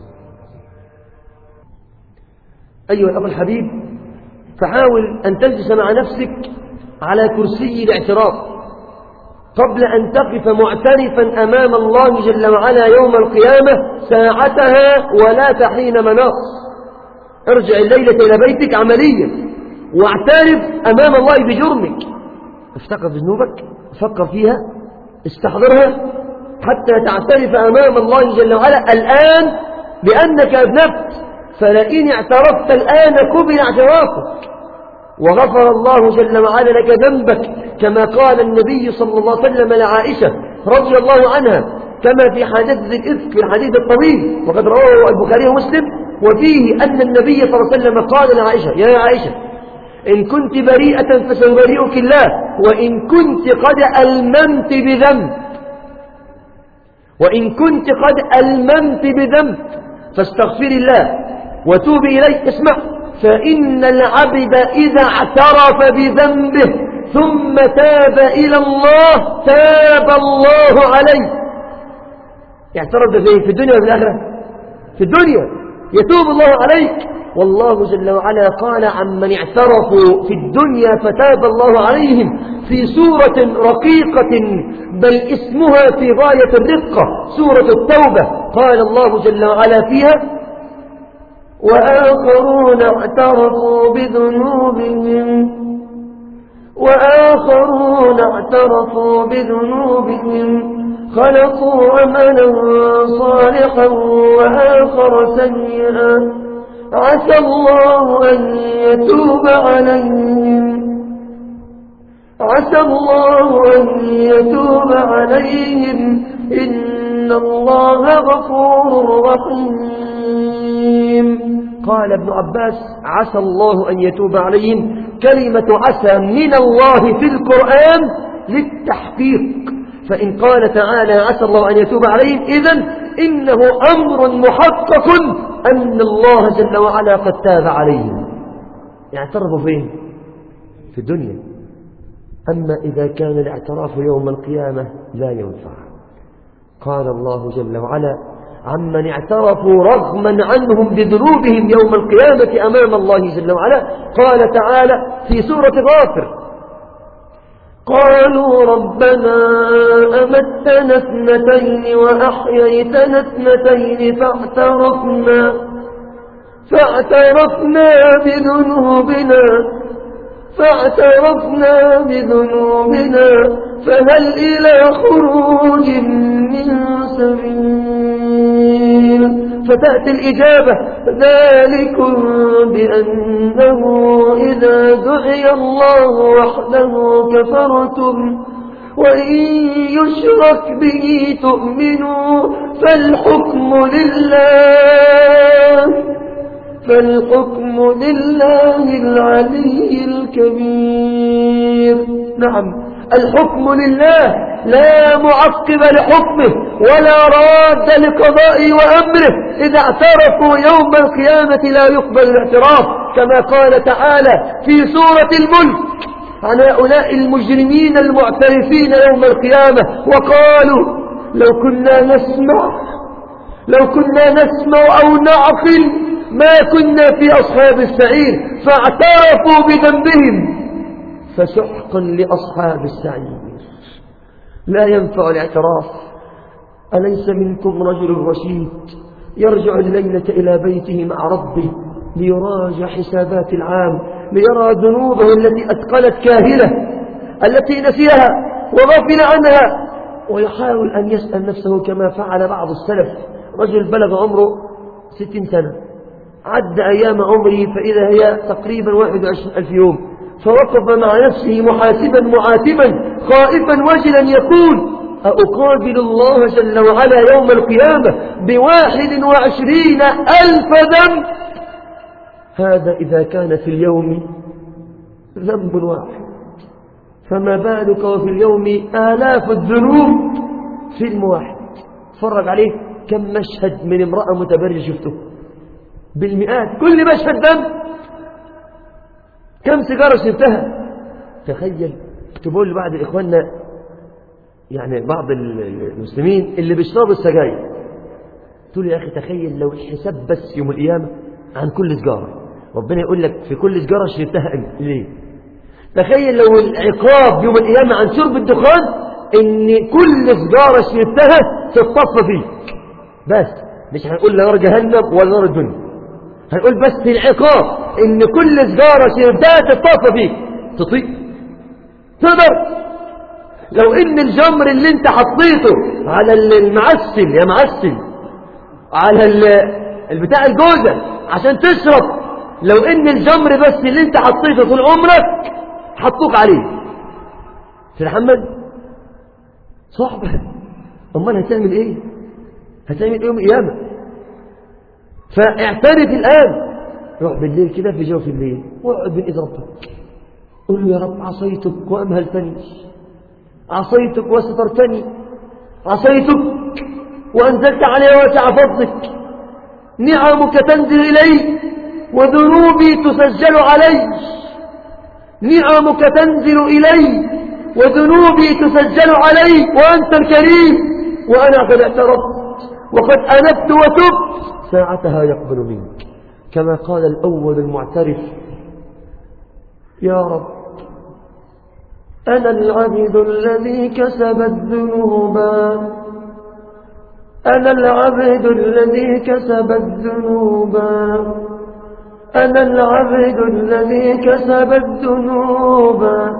أيها الأخ الحبيب فحاول أن تجلس مع نفسك على كرسي الاعتراف قبل أن تقف معترفا أمام الله جل وعلا يوم القيامة ساعتها ولا تحين مناص ارجع الليلة إلى بيتك عمليا واعترف أمام الله بجرمك افتكر بذنوبك فكر فيها استحضرها حتى تعترف أمام الله جل وعلا الآن بأنك أذنبت فلئن اعترفت الآن قبل اعترافك وغفر الله جل وعلا لك ذنبك كما قال النبي صلى الله عليه وسلم لعائشة رضي الله عنها كما في حديث الإفك في الحديث الطويل وقد رواه البخاري ومسلم وفيه أن النبي صلى الله عليه وسلم قال لعائشة يا عائشة إن كنت بريئة فسيبرئك الله وإن كنت قد ألممت بذنب وإن كنت قد ألممت بذنب فاستغفر الله وتوب إليه اسمع فإن العبد إذا اعترف بذنبه ثم تاب إلى الله تاب الله عليه اعترف فين في الدنيا وفي الآخرة في الدنيا يتوب الله عليك والله جل وعلا قال عمن اعترفوا في الدنيا فتاب الله عليهم في سورة رقيقة بل اسمها في غاية الرقة سورة التوبة قال الله جل وعلا فيها وآخرون اعترفوا بذنوبهم وآخرون اعترفوا بذنوبهم خلقوا عملا صالحا وآخر سيئا عسى الله أن يتوب عليهم عسى الله أن يتوب عليهم إن الله غفور رحيم قال ابن عباس عسى الله أن يتوب عليهم كلمة عسى من الله في القرآن للتحقيق فإن قال تعالى عسى الله أن يتوب عليهم إذن إنه أمر محقق أن الله جل وعلا قد تاب عليهم يعترفوا فين في الدنيا أما إذا كان الاعتراف يوم القيامة لا ينفع قال الله جل وعلا عمن اعترفوا رغما عنهم بذنوبهم يوم القيامة أمام الله جل وعلا قال تعالى في سورة غافر قالوا ربنا أمتنا اثنتين وأحييتنا اثنتين فاعترفنا فاعترفنا بذنوبنا فاعترفنا بذنوبنا فهل إلى خروج من سبيل فتأتي الإجابة ذلكم بأنه إذا دعي الله وحده كفرتم وإن يشرك به تؤمنوا فالحكم لله فالحكم لله العلي الكبير نعم الحكم لله لا معقب لحكمه ولا راد لقضائه وأمره إذا اعترفوا يوم القيامة لا يقبل الاعتراف كما قال تعالى في سورة الملك عن هؤلاء المجرمين المعترفين يوم القيامة وقالوا لو كنا نسمع لو كنا نسمع أو نعقل ما كنا في أصحاب السعير فاعترفوا بذنبهم فسحقا لأصحاب السعير لا ينفع الاعتراف أليس منكم رجل رشيد يرجع الليلة إلى بيته مع ربه ليراجع حسابات العام ليرى ذنوبه التي أثقلت كاهلة التي نسيها وغفل عنها ويحاول أن يسأل نفسه كما فعل بعض السلف رجل بلغ عمره ستين سنة عد أيام عمره فإذا هي تقريبا واحد وعشرين ألف يوم فوقف مع نفسه محاسبا معاتبا خائفا وجلا يقول أقابل الله جل وعلا يوم القيامة بواحد وعشرين ألف ذنب هذا إذا كان في اليوم ذنب واحد فما بالك وفي اليوم آلاف الذنوب فيلم واحد تفرج عليه كم مشهد من امرأة متبرج شفته بالمئات كل مشهد ذنب كم سيجارة شربتها تخيل تقول لبعض إخواننا يعني بعض المسلمين اللي بيشربوا السجاير تقول يا أخي تخيل لو الحساب بس يوم القيامة عن كل سجارة ربنا يقول لك في كل سجارة شربتها أنت ليه تخيل لو العقاب يوم القيامة عن شرب الدخان ان كل سجارة شربتها تتصفى فيك بس مش هنقول نار جهنم ولا نار الدنيا هنقول بس العقاب ان كل سجارة شربتها تتصفى فيك تطيق تقدر لو ان الجمر اللي انت حطيته على المعسل يا معسل على البتاع الجوزة عشان تشرب لو ان الجمر بس اللي انت حطيته طول عمرك حطوك عليه تتحمل صعبة امال هتعمل ايه هتعمل ايه يوم القيامة فاعترف الان روح بالليل كده في جوف الليل واقعد بين ايد ربك قل له يا رب عصيتك وامهلتني عصيتك وسترتني عصيتك وانزلت علي واسع فضلك نعمك تنزل الي وذنوبي تسجل علي نعمك تنزل إلي وذنوبي تسجل علي وأنت الكريم وأنا قد اعترفت وقد أنبت وتبت ساعتها يقبل منك كما قال الأول المعترف يا رب أنا العبد الذي كسب الذنوبا أنا العبد الذي كسب الذنوبا أنا العبد الذي كسب الذنوبا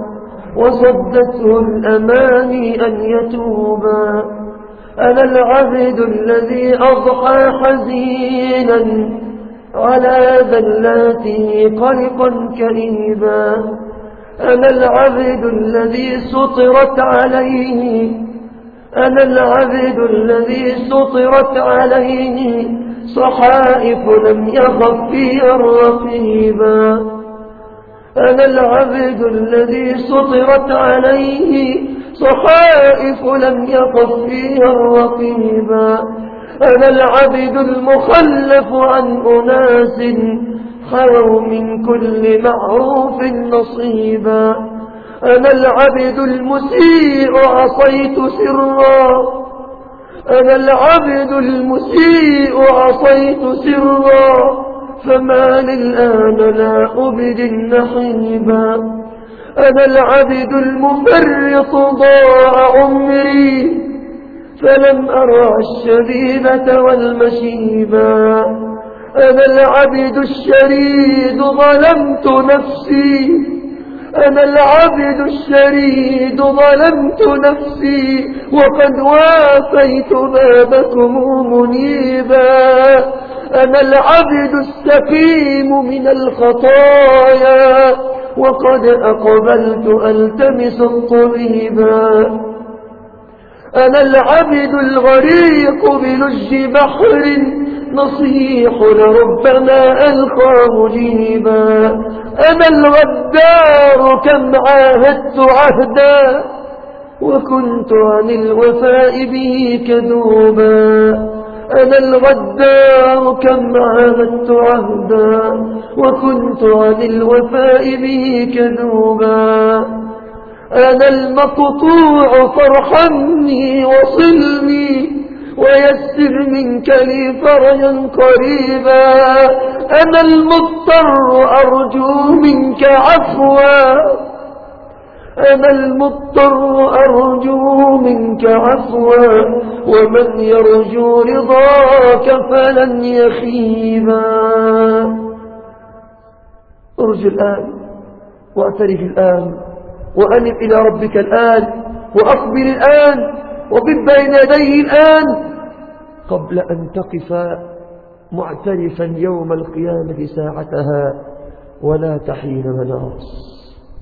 وصدته الأماني أن يتوبا أنا العبد الذي أضحى حزينا على ذلاته قلقا كئيبا أنا العبد الذي سطرت عليه أنا العبد الذي سطرت عليه صحائف لم يخف فيها الرقيبا أنا العبد الذي سطرت عليه صحائف لم يخف فيها الرقيبا أنا العبد المخلف عن أناس خلوا من كل معروف نصيبا أنا العبد المسيء عصيت سرا أنا العبد المسيء عصيت سرا فما للآن لا أبد النحيبا أنا العبد المفرط ضاع عمري فلم أرى الشبيبة والمشيبا أنا العبد الشريد ظلمت نفسي أنا العبد الشريد ظلمت نفسي وقد وافيت بابكم منيبا أنا العبد السقيم من الخطايا وقد أقبلت ألتمس الطبيبا أنا العبد الغريق بلج بحر نصيح لربما ألقى مجيبا أنا الغدار كم عاهدت عهدا وكنت عن الوفاء به كذوبا أنا الغدار كم عاهدت عهدا وكنت عن الوفاء به كذوبا أنا المقطوع فارحمني وصلني ويسر منك لي فرجا قريبا أنا المضطر أرجو منك عفوا أنا المضطر أرجو منك عفوا ومن يرجو رضاك فلن يخيبا ارجو الآن واعترف الآن وأنب إلى ربك الآن وأقبل الآن وبب بين يديه الآن قبل أن تقف معترفا يوم القيامة ساعتها ولا تحين مناص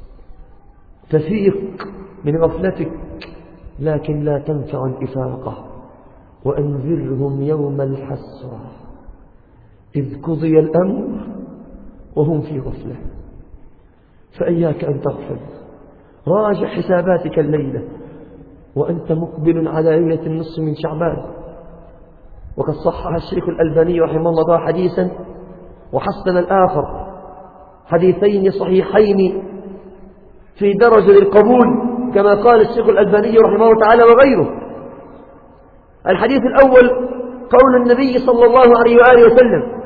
تفيق من غفلتك لكن لا تنفع الإفاقة وأنذرهم يوم الحسرة إذ قضي الأمر وهم في غفلة فإياك أن تغفل راجع حساباتك الليلة وأنت مقبل على ليلة النصف من شعبان وقد صحح الشيخ الألباني رحمه الله حديثا وحسن الآخر حديثين صحيحين في درجة للقبول كما قال الشيخ الألباني رحمه الله تعالى وغيره الحديث الأول قول النبي صلى الله عليه وآله وسلم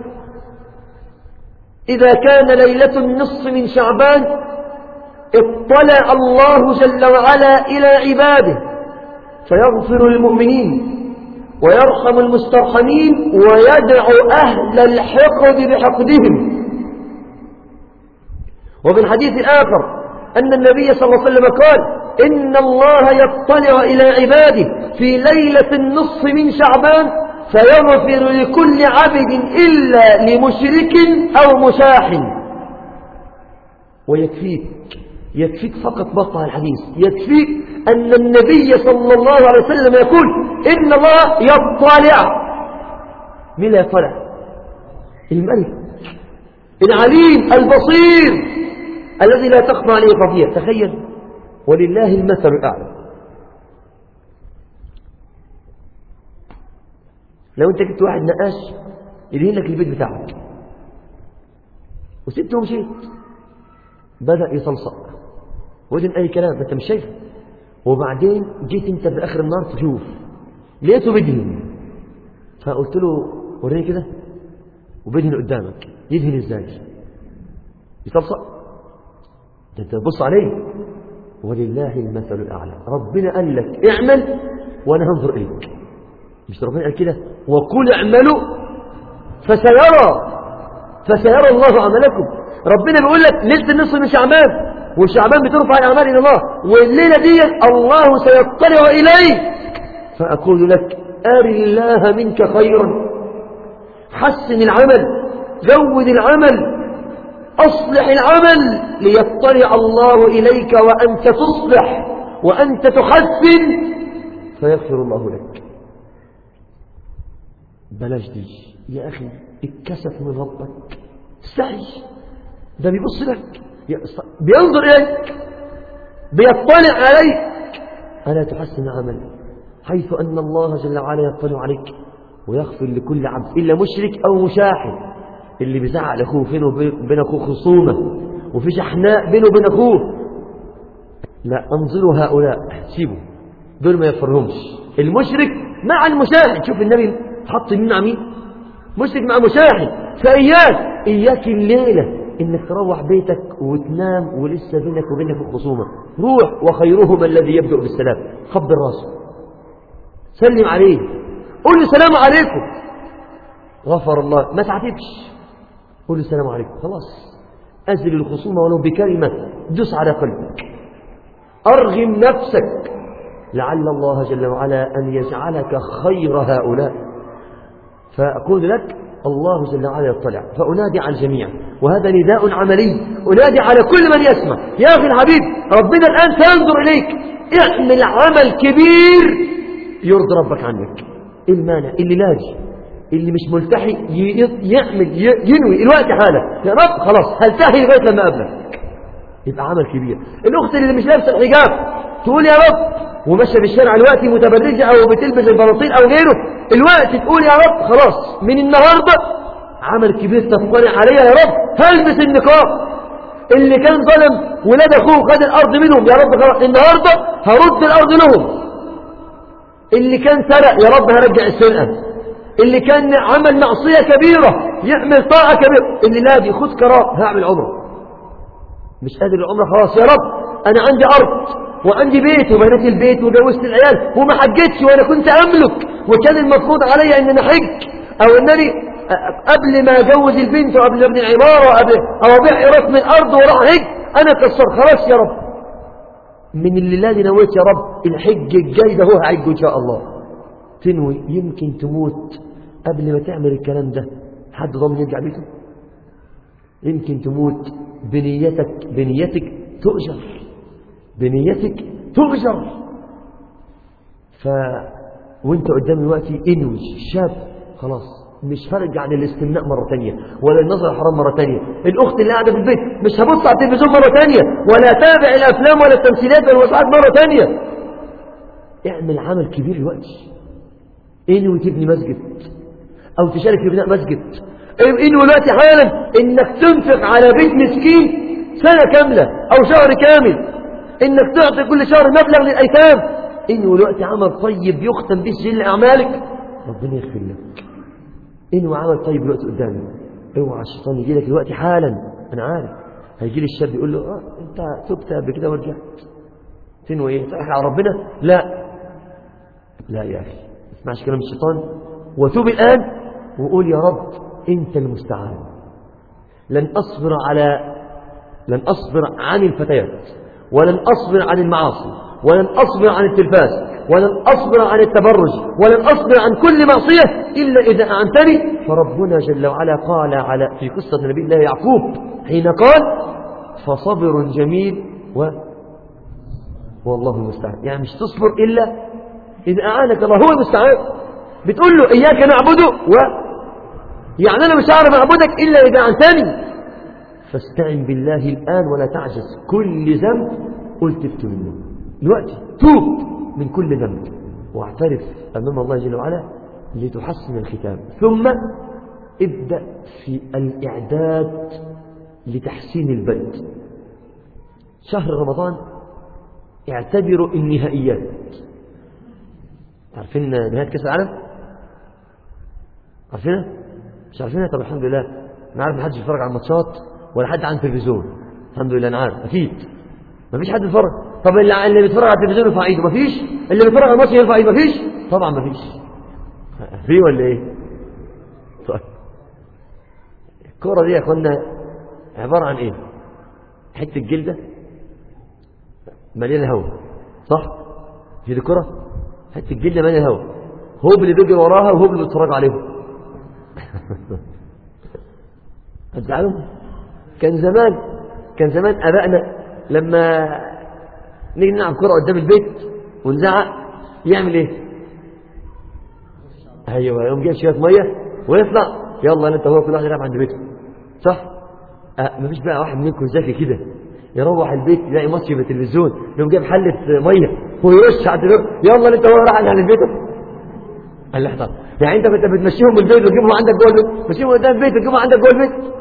إذا كان ليلة النصف من شعبان اطلع الله جل وعلا إلى عباده فيغفر للمؤمنين ويرحم المسترحمين ويدعو أهل الحقد بحقدهم وفي الحديث الآخر أن النبي صلى الله عليه وسلم قال إن الله يطلع إلى عباده في ليلة النصف من شعبان فيغفر لكل عبد إلا لمشرك أو مشاح ويكفيك يكفيك فقط بطل الحديث يكفيك أن النبي صلى الله عليه وسلم يقول إن الله يطلع من لا يطلع الملك العليم البصير الذي لا تخفى عليه خفية تخيل ولله المثل الأعلى لو انت جبت واحد نقاش يدهن لك البيت بتاعك وسبته ومشيت بدأ يصلصق ودن أي كلام أنت مش شايفه وبعدين جيت أنت في آخر النهار تشوف لقيته بدهن فقلت له وريني كده وبدهن قدامك يدهن ازاي يصلصق ده انت تبص عليه ولله المثل الأعلى ربنا قال لك اعمل وأنا هنظر إليك مش ربنا قال كده وقل اعملوا فسيرى فسيرى الله عملكم ربنا بيقول لك ليلة النصف من شعبان وشعبان بترفع الأعمال إلى الله والليلة دي الله سيطلع إليك فأقول لك أر الله منك خيرا حسن العمل زود العمل أصلح العمل ليطلع الله إليك وأنت تصلح وأنت تحسن فيغفر الله لك بلاش دي يا أخي اتكسف من ربك استحي ده بيبص لك بينظر إليك بيطلع عليك ألا تحسن عمل حيث أن الله جل وعلا يطلع عليك ويغفر لكل عبد إلا مشرك أو مشاحن اللي بيزعق لأخوه فين وبين أخوه خصومة وفي شحناء بينه وبين أخوه لا أنظروا هؤلاء سيبوا دول ما يفرهمش المشرك مع المشاهد شوف النبي حط مين مع مين مشرك مع مشاهد فإياك إياك الليلة إنك تروح بيتك وتنام ولسه بينك وبينك خصومة روح وخيرهما الذي يبدأ بالسلام خبر راسه سلم عليه قول له سلام عليكم غفر الله ما تعتبش قول له السلام عليكم خلاص أزل الخصومة ولو بكلمة دس على قلبك أرغم نفسك لعل الله جل وعلا أن يجعلك خير هؤلاء فأقول لك الله جل وعلا يطلع فأنادي على الجميع وهذا نداء عملي أنادي على كل من يسمع يا أخي الحبيب ربنا الآن سينظر إليك اعمل عمل كبير يرضي ربك عنك إيه المانع اللي لاجي اللي مش ملتحي يعمل ينوي الوقت حاله يا رب خلاص هلتحي لغايه لما اقابلك يبقى عمل كبير الاخت اللي مش لابسه الحجاب تقول يا رب وماشيه بالشارع الوقت متبرجه او بتلبس البناطيل او غيره الوقت تقول يا رب خلاص من النهارده عمل كبير تطلع عليا يا رب هلبس النقاب اللي كان ظلم ولاد اخوه خد الارض منهم يا رب خلاص النهارده هرد الارض لهم اللي كان سرق يا رب هرجع السرقه اللي كان عمل معصية كبيرة يعمل طاعة كبيرة اللي لا خد قرار هعمل عمره مش قادر العمره خلاص يا رب أنا عندي أرض وعندي بيت وبنيت البيت وجوزت العيال وما حجتش وأنا كنت أملك وكان المفروض علي أن أنا حج أو أنني قبل ما أجوز البنت وقبل ابن العمارة وقبل أو أبيع إيراد من الأرض وراح حج أنا كسر خلاص يا رب من الليلة دي نويت يا رب الحج الجاي ده هو هعج إن شاء الله تنوي يمكن تموت قبل ما تعمل الكلام ده حد ضامن يرجع بيته يمكن تموت بنيتك بنيتك تؤجر بنيتك تؤجر ف وانت قدام الوقت انوي شاب خلاص مش هرجع للاستمناء مرة تانية ولا النظر الحرام مرة تانية الأخت اللي قاعدة في البيت مش هبص على التلفزيون مرة تانية ولا أتابع الأفلام ولا التمثيلات ولا الوسعات مرة تانية اعمل عمل كبير دلوقتي انوي تبني مسجد أو تشارك في بناء مسجد انوي دلوقتي حالا إنك تنفق على بيت مسكين سنة كاملة أو شهر كامل إنك تعطي كل شهر مبلغ للأيتام انوي دلوقتي عمل طيب يختم به سجل أعمالك ربنا يغفر لك انوي عمل طيب دلوقتي قدامي اوعى الشيطان يجي لك دلوقتي حالا أنا عارف هيجي لي الشاب يقول له اه انت تبت قبل كده ورجعت تنوي ايه تحكي على ربنا لا لا يا اخي ما تسمعش كلام الشيطان وتوب الان وقول يا رب انت المستعان لن اصبر على لن اصبر عن الفتيات ولن اصبر عن المعاصي ولن اصبر عن التلفاز ولن أصبر عن التبرج ولن أصبر عن كل معصية إلا إذا أعنتني فربنا جل وعلا قال على في قصة نبي الله يعقوب حين قال فصبر جميل و والله المستعان يعني مش تصبر إلا إذا أعانك الله هو المستعان بتقول له إياك نعبده و يعني أنا مش هعرف أعبدك إلا إذا أعنتني فاستعن بالله الآن ولا تعجز كل ذنب قلت تبت منه دلوقتي توب من كل ذنب واعترف أمام الله جل وعلا لتحسن الختام ثم ابدأ في الإعداد لتحسين البلد شهر رمضان اعتبروا النهائيات عارفين نهاية كأس العالم عارفينها مش عارفينها طب الحمد لله انا عارف محدش بيتفرج على الماتشات ولا حد على التلفزيون الحمد لله انا عارف اكيد مفيش حد بيتفرج طب اللي اللي بيتفرج على التلفزيون يرفع ايده مفيش اللي بيتفرج على الماتش يرفع ايده مفيش طبعا مفيش في ولا ايه طيب الكوره دي يا اخوانا عباره عن ايه حته جلده مليانه هواء صح في دي كره حته جلده مليانه هواء هو اللي بيجري وراها وهو اللي بيتفرج عليهم هتزعلوا كان زمان كان زمان ابائنا لما نيجي نلعب كره قدام البيت ونزعق يعمل ايه ايوه يقوم جايب شويه ميه ويطلع يلا انت هو كل واحد يلعب عند بيته صح أه مفيش بقى واحد منكم ذكي كده يروح البيت يلاقي ماتش في التلفزيون يقوم جايب حله ميه ويرش على التلفزيون يلا انت هو راح عند بيته قال لي احضر يعني انت انت بتمشيهم من البيت وتجيبهم عندك جوه البيت تمشيهم قدام البيت وتجيبهم عندك جوه البيت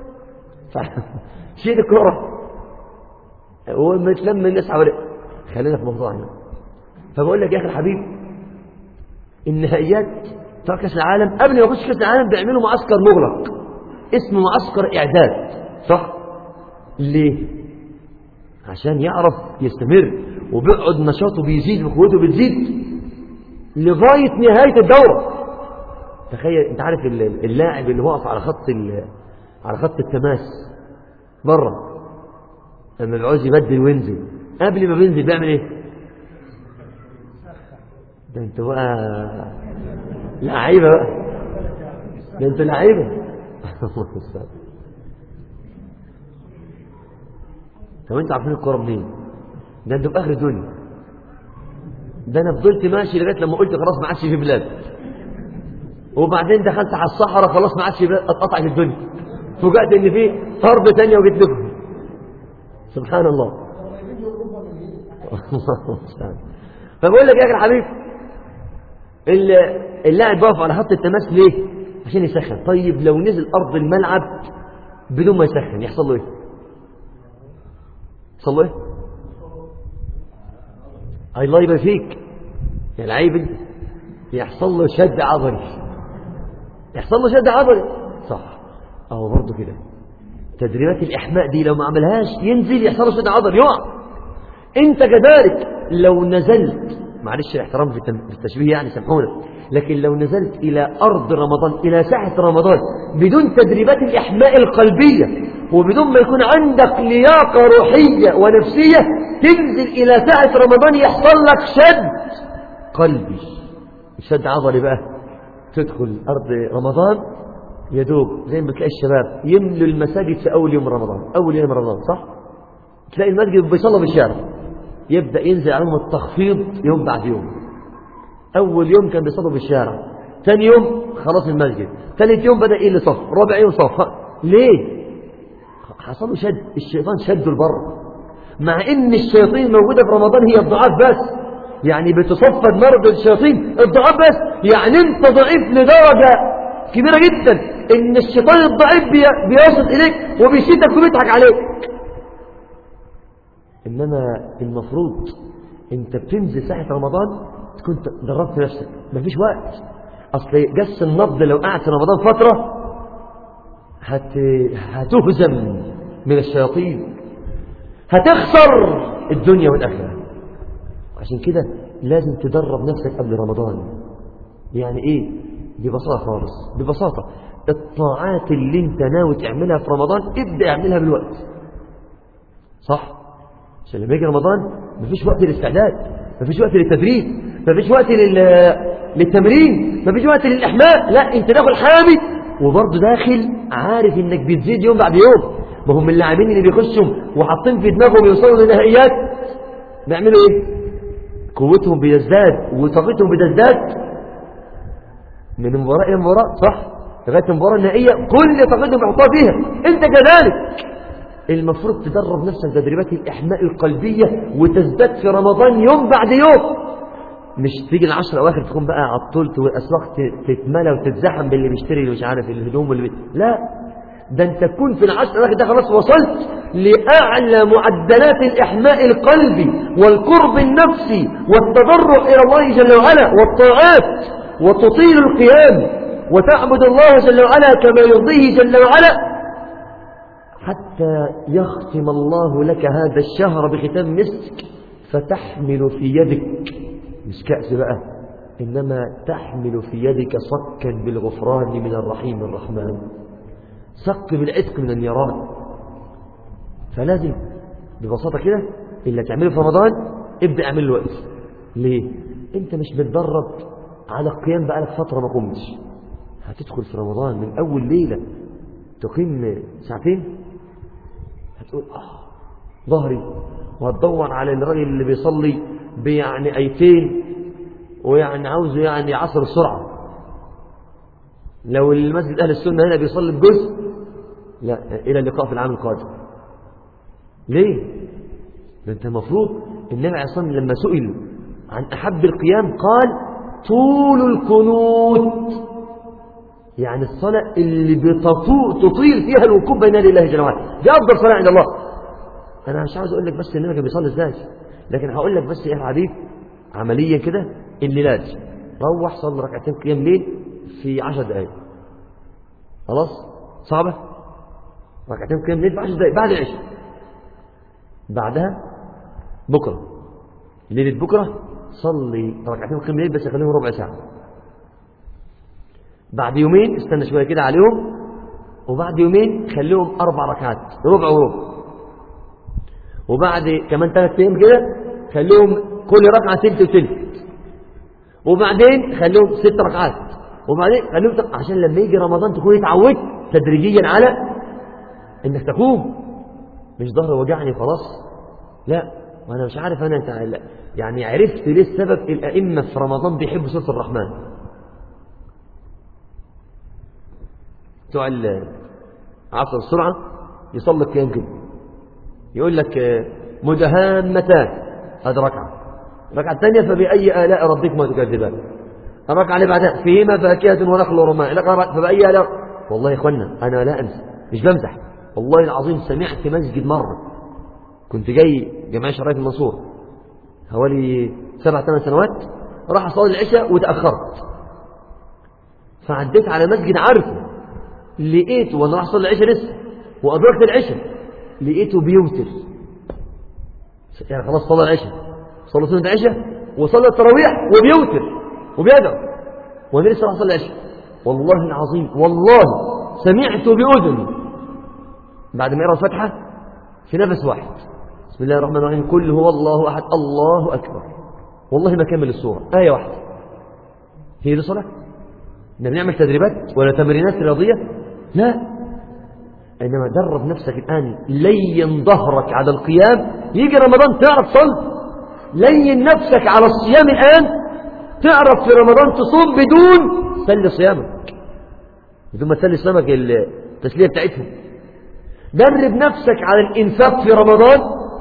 شيل الكوره ومتلم الناس حواليك خلينا في موضوعنا فبقول لك يا اخي الحبيب النهائيات بتاع كاس العالم قبل ما يخش كاس العالم بيعملوا معسكر مغلق اسمه معسكر اعداد صح ليه عشان يعرف يستمر وبيقعد نشاطه بيزيد وقوته بتزيد لغايه نهايه الدوره تخيل انت عارف اللاعب اللي واقف على خط على خط التماس بره لما بيعوز يبدل وينزل قبل ما بينزل بيعمل ايه ده انت بقى لعيبه بقى ده انت لعيبه طب انتوا عارفين الكوره منين ده انتوا في اخر الدنيا ده انا فضلت ماشي لغايه لما قلت خلاص ما عادش في بلاد وبعدين دخلت على الصحراء خلاص ما عادش في بلاد اتقطعت الدنيا فوجئت ان في ارض ثانيه وجيت لكم سبحان الله فبقول لك يا اخي الحبيب اللاعب واقف على خط التماس ليه عشان يسخن طيب لو نزل ارض الملعب بدون ما يسخن يحصل له ايه يحصل له ايه اي الله يبارك فيك يا لعيب انت يحصل له شد عضلي يحصل له شد عضلي صح اهو برضه كده تدريبات الاحماء دي لو ما عملهاش ينزل يحصل له شد عضلي يقع انت كذلك لو نزلت معلش الاحترام في التشبيه يعني سامحونا لكن لو نزلت إلى أرض رمضان إلى ساحة رمضان بدون تدريبات الإحماء القلبية وبدون ما يكون عندك لياقة روحية ونفسية تنزل إلى ساحة رمضان يحصل لك شد قلبي شد عضلي بقى تدخل أرض رمضان يدوب زي ما بتلاقي الشباب يملوا المساجد في أول يوم رمضان أول يوم رمضان صح؟ تلاقي المسجد بيصلى بالشارع يبدأ ينزل عليهم التخفيض يوم بعد يوم أول يوم كان بيصلوا بالشارع ثاني يوم خلاص المسجد ثالث يوم بدأ يقل صف رابع يوم صف ليه حصل له شد الشيطان شده لبره مع ان الشياطين موجودة في رمضان هي الضعاف بس يعني بتصفد مرض الشياطين الضعاف بس يعني انت ضعيف لدرجة كبيرة جدا ان الشيطان الضعيف بيصل اليك وبيشدك وبيضحك عليك انما المفروض انت بتنزل ساحة رمضان تكون دربت نفسك مفيش وقت اصل جس النبض لو قعد في رمضان فترة هت... هتهزم من الشياطين هتخسر الدنيا والآخرة عشان كده لازم تدرب نفسك قبل رمضان يعني ايه ببساطة خالص ببساطة الطاعات اللي انت ناوي تعملها في رمضان ابدأ اعملها بالوقت صح عشان لما يجي رمضان مفيش وقت للاستعداد مفيش وقت للتدريب مفيش وقت لل... للتمرين مفيش وقت للإحماء لا انت داخل حامد وبرضه داخل عارف انك بتزيد يوم بعد يوم ما هم اللاعبين اللي بيخشوا وحاطين في دماغهم يوصلوا للنهائيات بيعملوا ايه قوتهم بتزداد وطاقتهم بتزداد من مباراة إلى مباراة صح لغاية المباراة النهائية كل طاقتهم بيحطوها فيها انت كذلك المفروض تدرب نفسك تدريبات الإحماء القلبية وتزداد في رمضان يوم بعد يوم مش تيجي العشر اواخر تكون بقى عطلت والاسواق تتملى وتتزحم باللي بيشتري اللي مش عارف الهدوم واللي بي... لا ده انت تكون في العشر الأواخر ده خلاص وصلت لأعلى معدلات الإحماء القلبي والقرب النفسي والتضرع إلى الله جل وعلا والطاعات وتطيل القيام وتعبد الله جل وعلا كما يرضيه جل وعلا حتى يختم الله لك هذا الشهر بختام مسك فتحمل في يدك مش كأس بقى إنما تحمل في يدك صكا بالغفران من الرحيم الرحمن صك بالعتق من النيران فلازم ببساطة كده اللي تعمله في رمضان ابدأ اعمل له وقت ليه؟ انت مش متدرب على القيام بقالك فترة ما قمتش هتدخل في رمضان من أول ليلة تقيم ساعتين هتقول آه ظهري وهتدور على الراجل اللي بيصلي بيعني ايتين ويعني عاوزه يعني عصر السرعة لو المسجد أهل السنة هنا بيصلي بجزء لا إلى اللقاء في العام القادم ليه؟ ده أنت المفروض النبي عليه الصلاة والسلام لما سئل عن أحب القيام قال طول القنوت يعني الصلاة اللي بتطير فيها الوقوف بين يدي الله جل وعلا دي أفضل صلاة عند الله أنا مش عاوز أقول لك بس النبي كان بيصلي إزاي لكن هقول لك بس يا حبيب عمليا كده الليلات روح صلي ركعتين قيام ليل في عشر دقائق خلاص صعبة ركعتين قيام ليل في عشر دقائق بعد العشاء بعدها بكرة ليلة بكرة صلي ركعتين قيام ليل بس خليهم ربع ساعة بعد يومين استنى شوية كده عليهم وبعد يومين خليهم أربع ركعات ربع وربع وبعد كمان ثلاث أيام كده خليهم كل ركعة تلت وتلت وبعدين خليهم ست ركعات وبعدين خليهم تق... عشان لما يجي رمضان تكون اتعودت تدريجيا على انك تقوم مش ظهر وجعني خلاص لا وانا مش عارف انا انت يعني عرفت ليه السبب الائمه في رمضان بيحبوا سوره الرحمن بتوع عصر السرعه يصلي قيام كده يقول لك مدهامتان هذا ركعه الركعه الثانيه فباي الاء ربكما تكذبان الركعه اللي بعدها فيهما فاكهه ونخل ورمان فباي الاء والله يا اخوانا انا لا انسى مش بمزح والله العظيم سمعت مسجد مره كنت جاي جمعيه شرايط المنصور حوالي سبع ثمان سنوات راح اصلي العشاء وتاخرت فعديت على مسجد عارفه لقيته وانا راح اصلي العشاء لسه وادركت العشاء لقيته بيوتر يعني خلاص صلى العشاء صلى سنة العشاء وصلى التراويح وبيوتر وبيدعو وانا لسه راح اصلي العشاء والله العظيم والله سمعت بأذني بعد ما يقرأ الفاتحة في نفس واحد بسم الله الرحمن الرحيم كل هو الله أحد الله أكبر والله ما كمل السورة آية واحدة هي دي صلاة احنا بنعمل تدريبات ولا تمرينات رياضية لا إنما درب نفسك الآن لين ظهرك على القيام يجي رمضان تعرف صل لين نفسك على الصيام الآن تعرف في رمضان تصوم بدون سل صيامك بدون ما تسلي صيامك التسلية بتاعتهم درب نفسك على الإنفاق في رمضان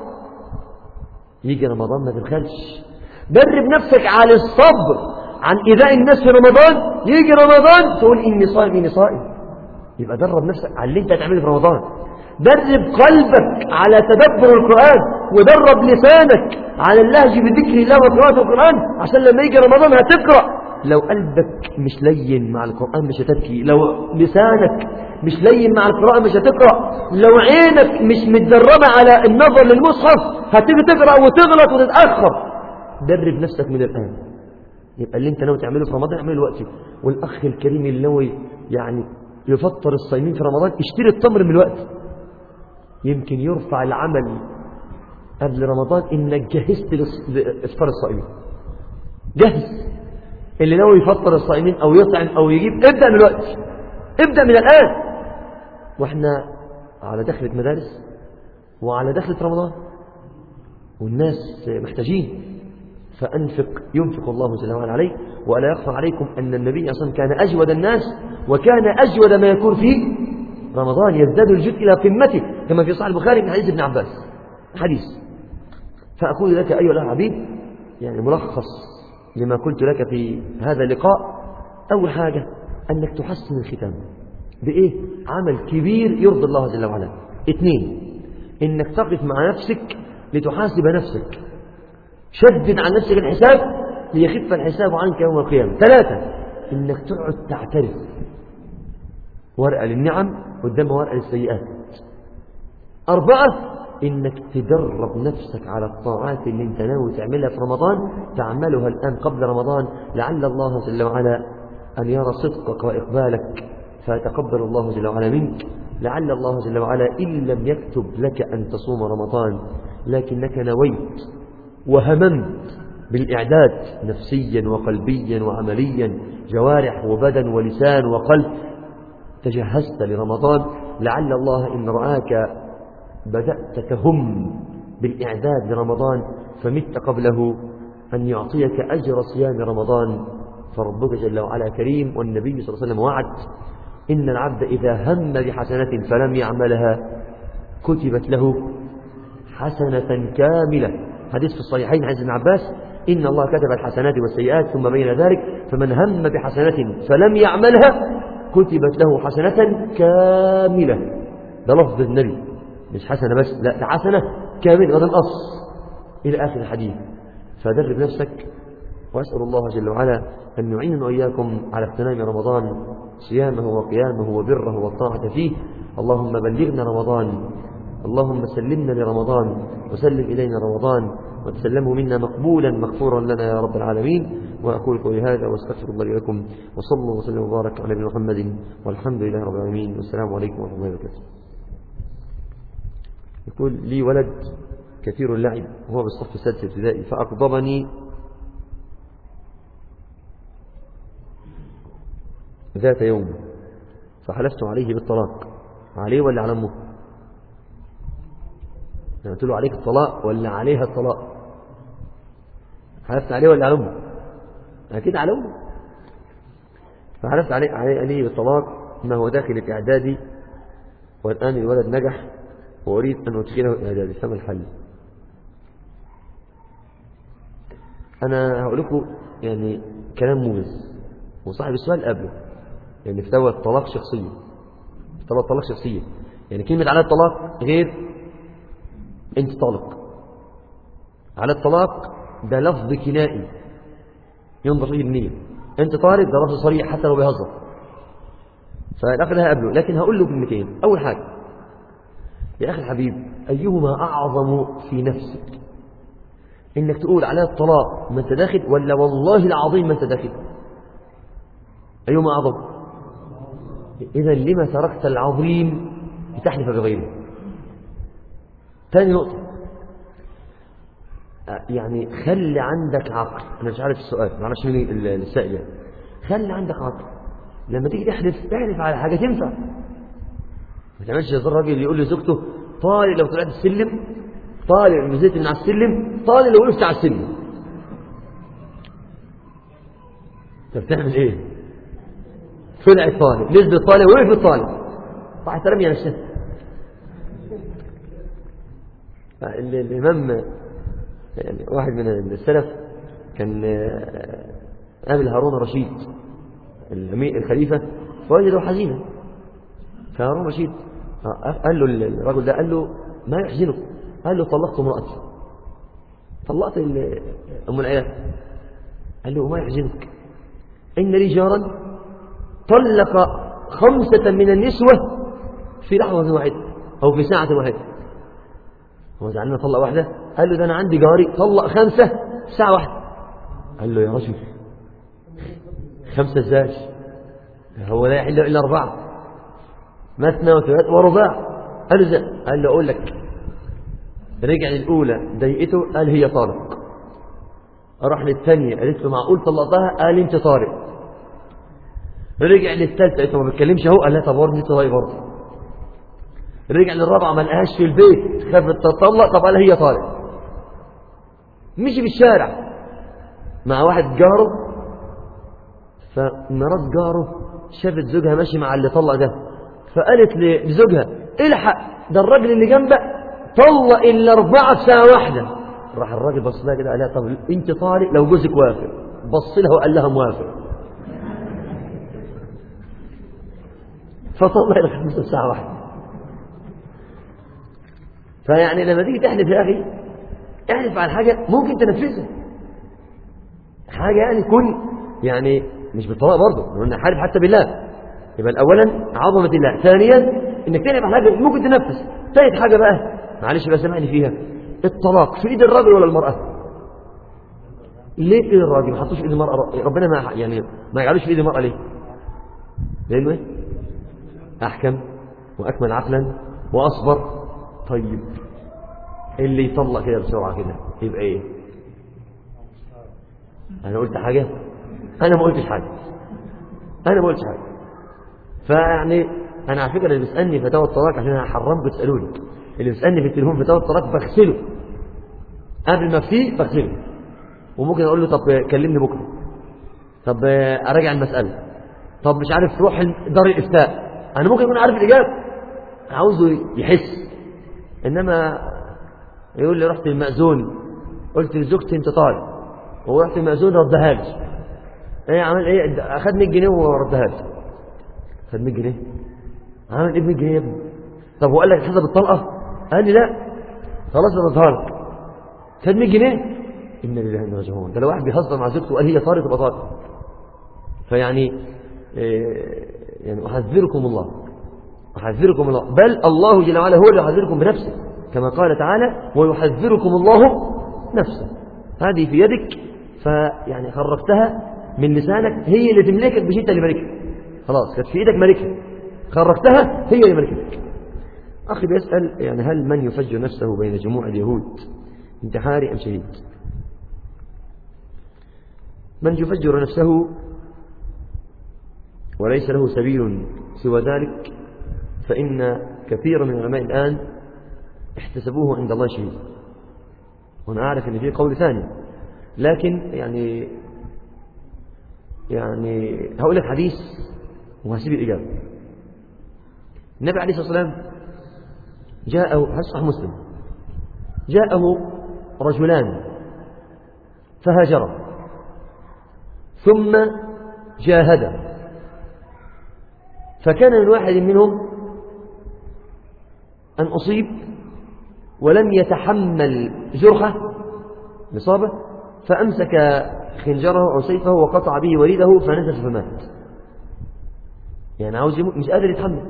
يجي رمضان ما تبخلش درب نفسك على الصبر عن إيذاء الناس في رمضان يجي رمضان تقول إني صائم إني صائم يبقى درب نفسك على اللي أنت هتعمله في رمضان درب قلبك على تدبر القرآن ودرب لسانك على اللهج بذكر الله وقراءة القرآن عشان لما يجي رمضان هتقرأ لو قلبك مش لين مع القرآن مش هتبكي لو لسانك مش لين مع القراءة مش هتقرأ لو عينك مش متدربة على النظر للمصحف هتيجي تقرأ وتغلط وتتأخر درب نفسك من الآن يبقى اللي انت ناوي تعمله في رمضان اعمله دلوقتي والأخ الكريم اللي ناوي يعني يفطر الصايمين في رمضان اشتري التمر من الوقت يمكن يرفع العمل قبل رمضان انك جهزت لافطار الصائمين جهز اللي ناوي يفطر الصائمين او يطعم او يجيب ابدا من الوقت ابدا من الان واحنا على دخلة مدارس وعلى دخلة رمضان والناس محتاجين فأنفق ينفق الله جل وعلا عليه ولا يخفى عليكم أن النبي أصلا كان أجود الناس وكان أجود ما يكون في رمضان يزداد الجد إلى قمته كما في صحيح البخاري من حديث ابن عباس حديث فأقول لك أيها الحبيب يعني ملخص لما قلت لك في هذا اللقاء أول حاجة أنك تحسن الختام بإيه عمل كبير يرضي الله جل وعلا اثنين إنك تقف مع نفسك لتحاسب نفسك شدد عن نفسك الحساب ليخف الحساب عنك يوم القيامة ثلاثة إنك تقعد تعترف ورقة للنعم قدامها ورقة للسيئات أربعة إنك تدرب نفسك على الطاعات اللي انت ناوي تعملها في رمضان تعملها الآن قبل رمضان لعل الله جل وعلا أن يرى صدقك وإقبالك فيتقبل الله جل وعلا منك لعل الله جل وعلا إن لم يكتب لك أن تصوم رمضان لكنك نويت وهممت بالإعداد نفسيا وقلبيا وعمليا جوارح وبدن ولسان وقلب تجهزت لرمضان لعل الله إن رآك بدأت تهم بالإعداد لرمضان فمت قبله أن يعطيك أجر صيام رمضان فربك جل وعلا كريم والنبي صلى الله عليه وسلم وعد إن العبد إذا هم بحسنة فلم يعملها كتبت له حسنة كاملة حديث في الصحيحين عن ابن عباس إن الله كتب الحسنات والسيئات ثم بين ذلك فمن هم بحسنة فلم يعملها كتبت له حسنة كاملة ده لفظ النبي مش حسنة بس لا ده حسنة كاملة هذا الأصل إلى آخر الحديث فدرب نفسك وأسأل الله جل وعلا أن يعيننا وإياكم على اغتنام رمضان صيامه وقيامه وبره والطاعة فيه اللهم بلغنا رمضان اللهم سلمنا لرمضان وسلم إلينا رمضان وتسلمه منا مقبولا مغفورا لنا يا رب العالمين وأقول قولي هذا واستغفر الله لكم وصلى الله وسلم وبارك على نبينا محمد والحمد لله رب العالمين والسلام عليكم ورحمة الله وبركاته يقول لي ولد كثير اللعب وهو بالصف السادس ابتدائي فأغضبني ذات يوم فحلفت عليه بالطلاق عليه ولا على امه يعني قلت له عليك الطلاق ولا عليها الطلاق حلفت عليه ولا على امه اكيد على امه فحلفت عليه عليه بالطلاق ما هو داخل في اعدادي والان الولد نجح واريد ان ادخله اعدادي فما الحل انا هقول لكم يعني كلام موجز وصاحب السؤال قبله يعني فتوى الطلاق شخصية فتوى الطلاق شخصية يعني كلمة على الطلاق غير انت طالق على الطلاق ده لفظ كنائي ينظر فيه النية انت طالق ده لفظ صريح حتى لو بيهزر فالأخذها قبله لكن هقول له كلمتين أول حاجة يا أخي الحبيب أيهما أعظم في نفسك إنك تقول على الطلاق ما أنت داخل ولا والله العظيم ما أنت داخل أيهما أعظم إذا لما تركت العظيم لتحلف بغيره ثاني نقطة يعني خلي عندك عقل أنا مش عارف السؤال ما اعرفش مين السائل يعني خلي عندك عقل لما تيجي تحلف احلف على حاجة تنفع ما تعملش زي الراجل يقول لزوجته طالع لو طلعت السلم طالع نزلت من على السلم طالع لو وقفت على السلم طب تعمل ايه طلع الطالب نزل الطالب وقف الطالب راح ترمي نفسه الإمام يعني واحد من السلف كان قابل هارون رشيد الأمير الخليفة فوجده حزينا فهارون رشيد قال له الرجل ده قال له ما يحزنك قال له طلقت امرأتي طلقت أم العيال قال له ما يحزنك إن لي جارا طلق خمسة من النسوة في لحظة واحدة أو في ساعة واحدة هو زعلنا طلق واحدة قال له ده أنا عندي جاري طلق خمسة في ساعة واحدة قال له يا رجل خمسة ازاي هو لا يحل إلا أربعة مثنى وثلاث ورباع قال له ازاي قال له أقول لك رجع للأولى ضايقته قال هي طارق راح للثانية قالت له معقول طلقتها قال انت طارق رجع للثالثة انت ما بتكلمش اهو قال لها طب ورني طلاق برضه رجع للرابعة ما لقاهاش في البيت خافت تطلق طب قال هي طالق مشي في الشارع مع واحد جاره فمرات جاره شافت زوجها ماشي مع اللي طلق ده فقالت لزوجها الحق ده الراجل اللي جنبك طلق الا اربعه في ساعه واحده راح الراجل بص لها كده قال لها طب انت طالق لو جوزك وافق بص لها وقال لها موافق فطلع لك خمسة الساعة واحدة فيعني لما تيجي تحلف يا أخي احلف على حاجة ممكن تنفذها حاجة يعني كن يعني مش بالطلاق برضه قلنا حالف حتى بالله يبقى أولا عظمة الله ثانيا انك تحلف على حاجة ممكن تنفذ ثالث حاجة بقى معلش بقى سامحني فيها الطلاق في ايد الراجل ولا المرأة ليه في ايد الراجل ما حطوش في ايد المرأة ربنا ما يعني ما يجعلوش في ايد المرأة ليه لانه ايه احكم واكمل عقلا واصبر طيب اللي يطلق كده بسرعة كده يبقى ايه انا قلت حاجة انا ما قلتش حاجة انا ما قلتش حاجة فيعني انا على فكرة اللي بيسألني فتاوى الطلاق عشان انا حرمت تسألوني اللي بيسألني في التليفون فتاوى الطلاق بغسله قبل ما فيه بغسله وممكن اقول له طب كلمني بكرة طب اراجع المسألة طب مش عارف روح دار الافتاء انا ممكن اكون عارف الاجابة عاوزه يحس انما يقول لي رحت المأذون قلت لزوجتي انت طالب ورحت المأذون ردها لي ايه عمل ايه اخد 100 جنيه وردها لي خد 100 جنيه عمل ايه ب 100 جنيه يا ابني طب هو قال لك حسب الطلقه قال لي لا خلاص ردها لك خد 100 جنيه انا لله وانا راجعون ده لو واحد بيهزر مع زوجته وقال هي طارق تبقى طارق فيعني إيه يعني احذركم الله احذركم الله بل الله جل وعلا هو اللي يحذركم بنفسه كما قال تعالى ويحذركم الله نفسه هذه في يدك فيعني خرجتها من لسانك هي اللي تملكك مش انت اللي ملكها خلاص كانت في ايدك ملكها خرجتها هي اللي ملكتك اخي بيسال يعني هل من يفجر نفسه بين جموع اليهود انتحاري ام شهيد من يفجر نفسه وليس له سبيل سوى ذلك فإن كثير من العلماء الآن احتسبوه عند الله شهيد وأنا أعرف أن في قول ثاني لكن يعني يعني هقول لك حديث وهسيب الإجابة النبي عليه الصلاة والسلام جاءه صح مسلم جاءه رجلان فهاجرا ثم جاهدا فكان من واحد منهم أن أصيب ولم يتحمل جرحه إصابة فأمسك خنجره أو سيفه وقطع به وريده فنزف فمات يعني عاوز يموت مش قادر يتحمل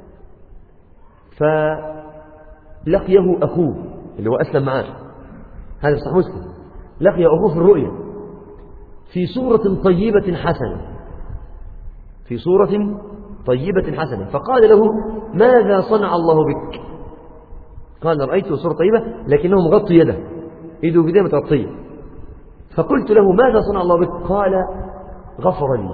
فلقيه أخوه اللي هو أسلم معاه هذا صح مسلم لقي أخوه في الرؤيا في صورة طيبة حسنة في صورة طيبة حسنة فقال له ماذا صنع الله بك قال رأيته صورة طيبة لكنه مغطي يده يده بيده متغطية فقلت له ماذا صنع الله بك قال غفر لي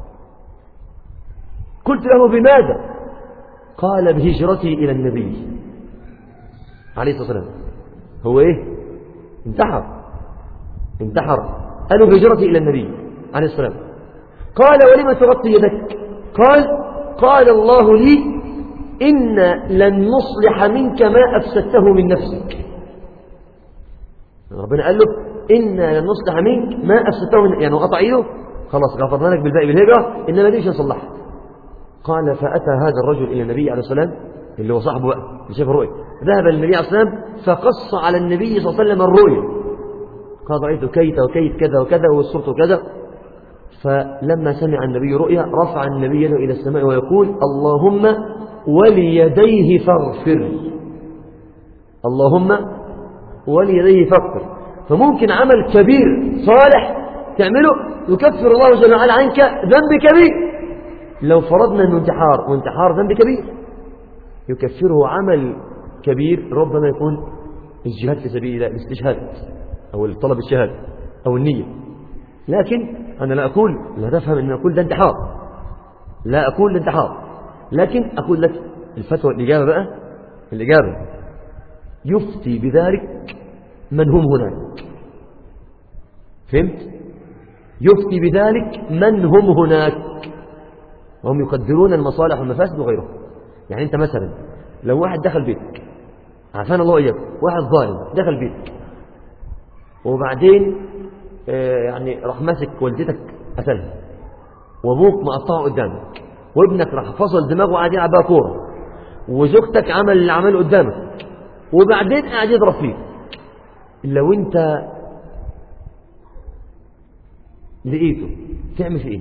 قلت له بماذا قال بهجرتي إلى النبي عليه الصلاة والسلام هو إيه انتحر انتحر قالوا بهجرتي إلى النبي عليه الصلاة والسلام قال ولم تغطي يدك قال قال الله لي إن لن نصلح منك ما أفسدته من نفسك ربنا قال له إن لن نصلح منك ما أفسدته من يعني وقطع إيده خلاص غفرنا لك بالباقي بالهجرة إنما دي مش هنصلحها قال فأتى هذا الرجل إلى النبي عليه السلام اللي هو صاحبه بقى اللي شاف الرؤيا ذهب للنبي عليه السلام فقص على النبي صلى الله عليه وسلم الرؤيا قال رأيت كيت وكيت كذا وكذا والصورة كذا فلما سمع النبي رؤيا رفع النبي يده إلى السماء ويقول اللهم وليديه فاغفر اللهم وليديه فاغفر فممكن عمل كبير صالح تعمله يكفر الله جل وعلا عنك ذنب كبير لو فرضنا انه انتحار وانتحار ذنب كبير يكفره عمل كبير ربما يكون الجهاد في سبيل الله الاستشهاد او طلب الشهاده او النيه لكن انا لا اقول لا تفهم ان اقول ده انتحار لا اقول ده انتحار لكن اقول لك الفتوى الاجابه بقى الاجابه يفتي بذلك من هم هناك فهمت يفتي بذلك من هم هناك وهم يقدرون المصالح والمفاسد وغيرها يعني انت مثلا لو واحد دخل بيتك عافانا الله اياك واحد ظالم دخل بيتك وبعدين آه يعني راح ماسك والدتك قتلها وابوك مقطعه قدامك وابنك راح فصل دماغه وقاعد يلعب بقى كورة وزوجتك عمل اللي عمله قدامك وبعدين قاعد يضرب فيك لو انت لقيته تعمل في ايه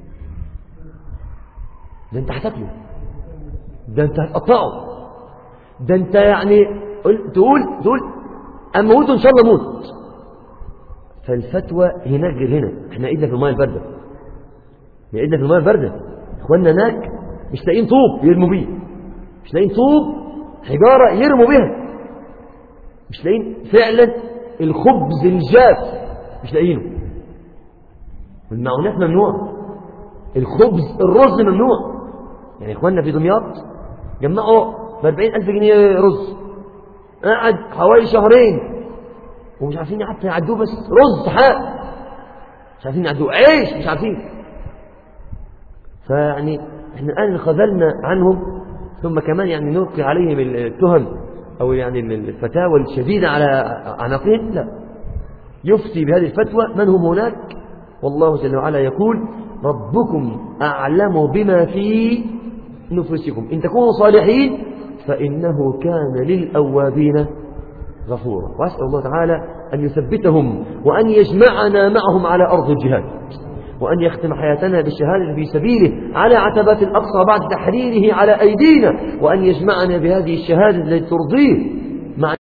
ده انت هتاكله ده انت هتقطعه ده انت يعني قل- تقول تقول اموته ان شاء الله موت فالفتوى هناك غير هنا احنا ايدنا في المايه البارده احنا ايدنا في المايه البارده اخواننا هناك مش لاقيين طوب يرموا بيه مش لاقيين طوب حجاره يرموا بيها مش لاقيين فعلا الخبز الجاف مش لاقيينه والمعونات ممنوع الخبز الرز ممنوع يعني اخواننا في دمياط جمعوا ب 40000 جنيه رز قعد حوالي شهرين ومش عارفين حتى يعدوه بس رز حاء مش عارفين يعدوه عيش مش عارفين فيعني احنا الان خذلنا عنهم ثم كمان يعني نلقي عليهم التهم او يعني الفتاوى الشديده على عناقهم لا يفتي بهذه الفتوى من هم هناك والله جل وعلا يقول ربكم أعلم بما في نفوسكم إن تكونوا صالحين فإنه كان للأوابين غفورا وأسأل الله تعالى أن يثبتهم وأن يجمعنا معهم على أرض الجهاد وأن يختم حياتنا بالشهادة في سبيله على عتبات الأقصى بعد تحريره على أيدينا وأن يجمعنا بهذه الشهادة التي ترضيه مع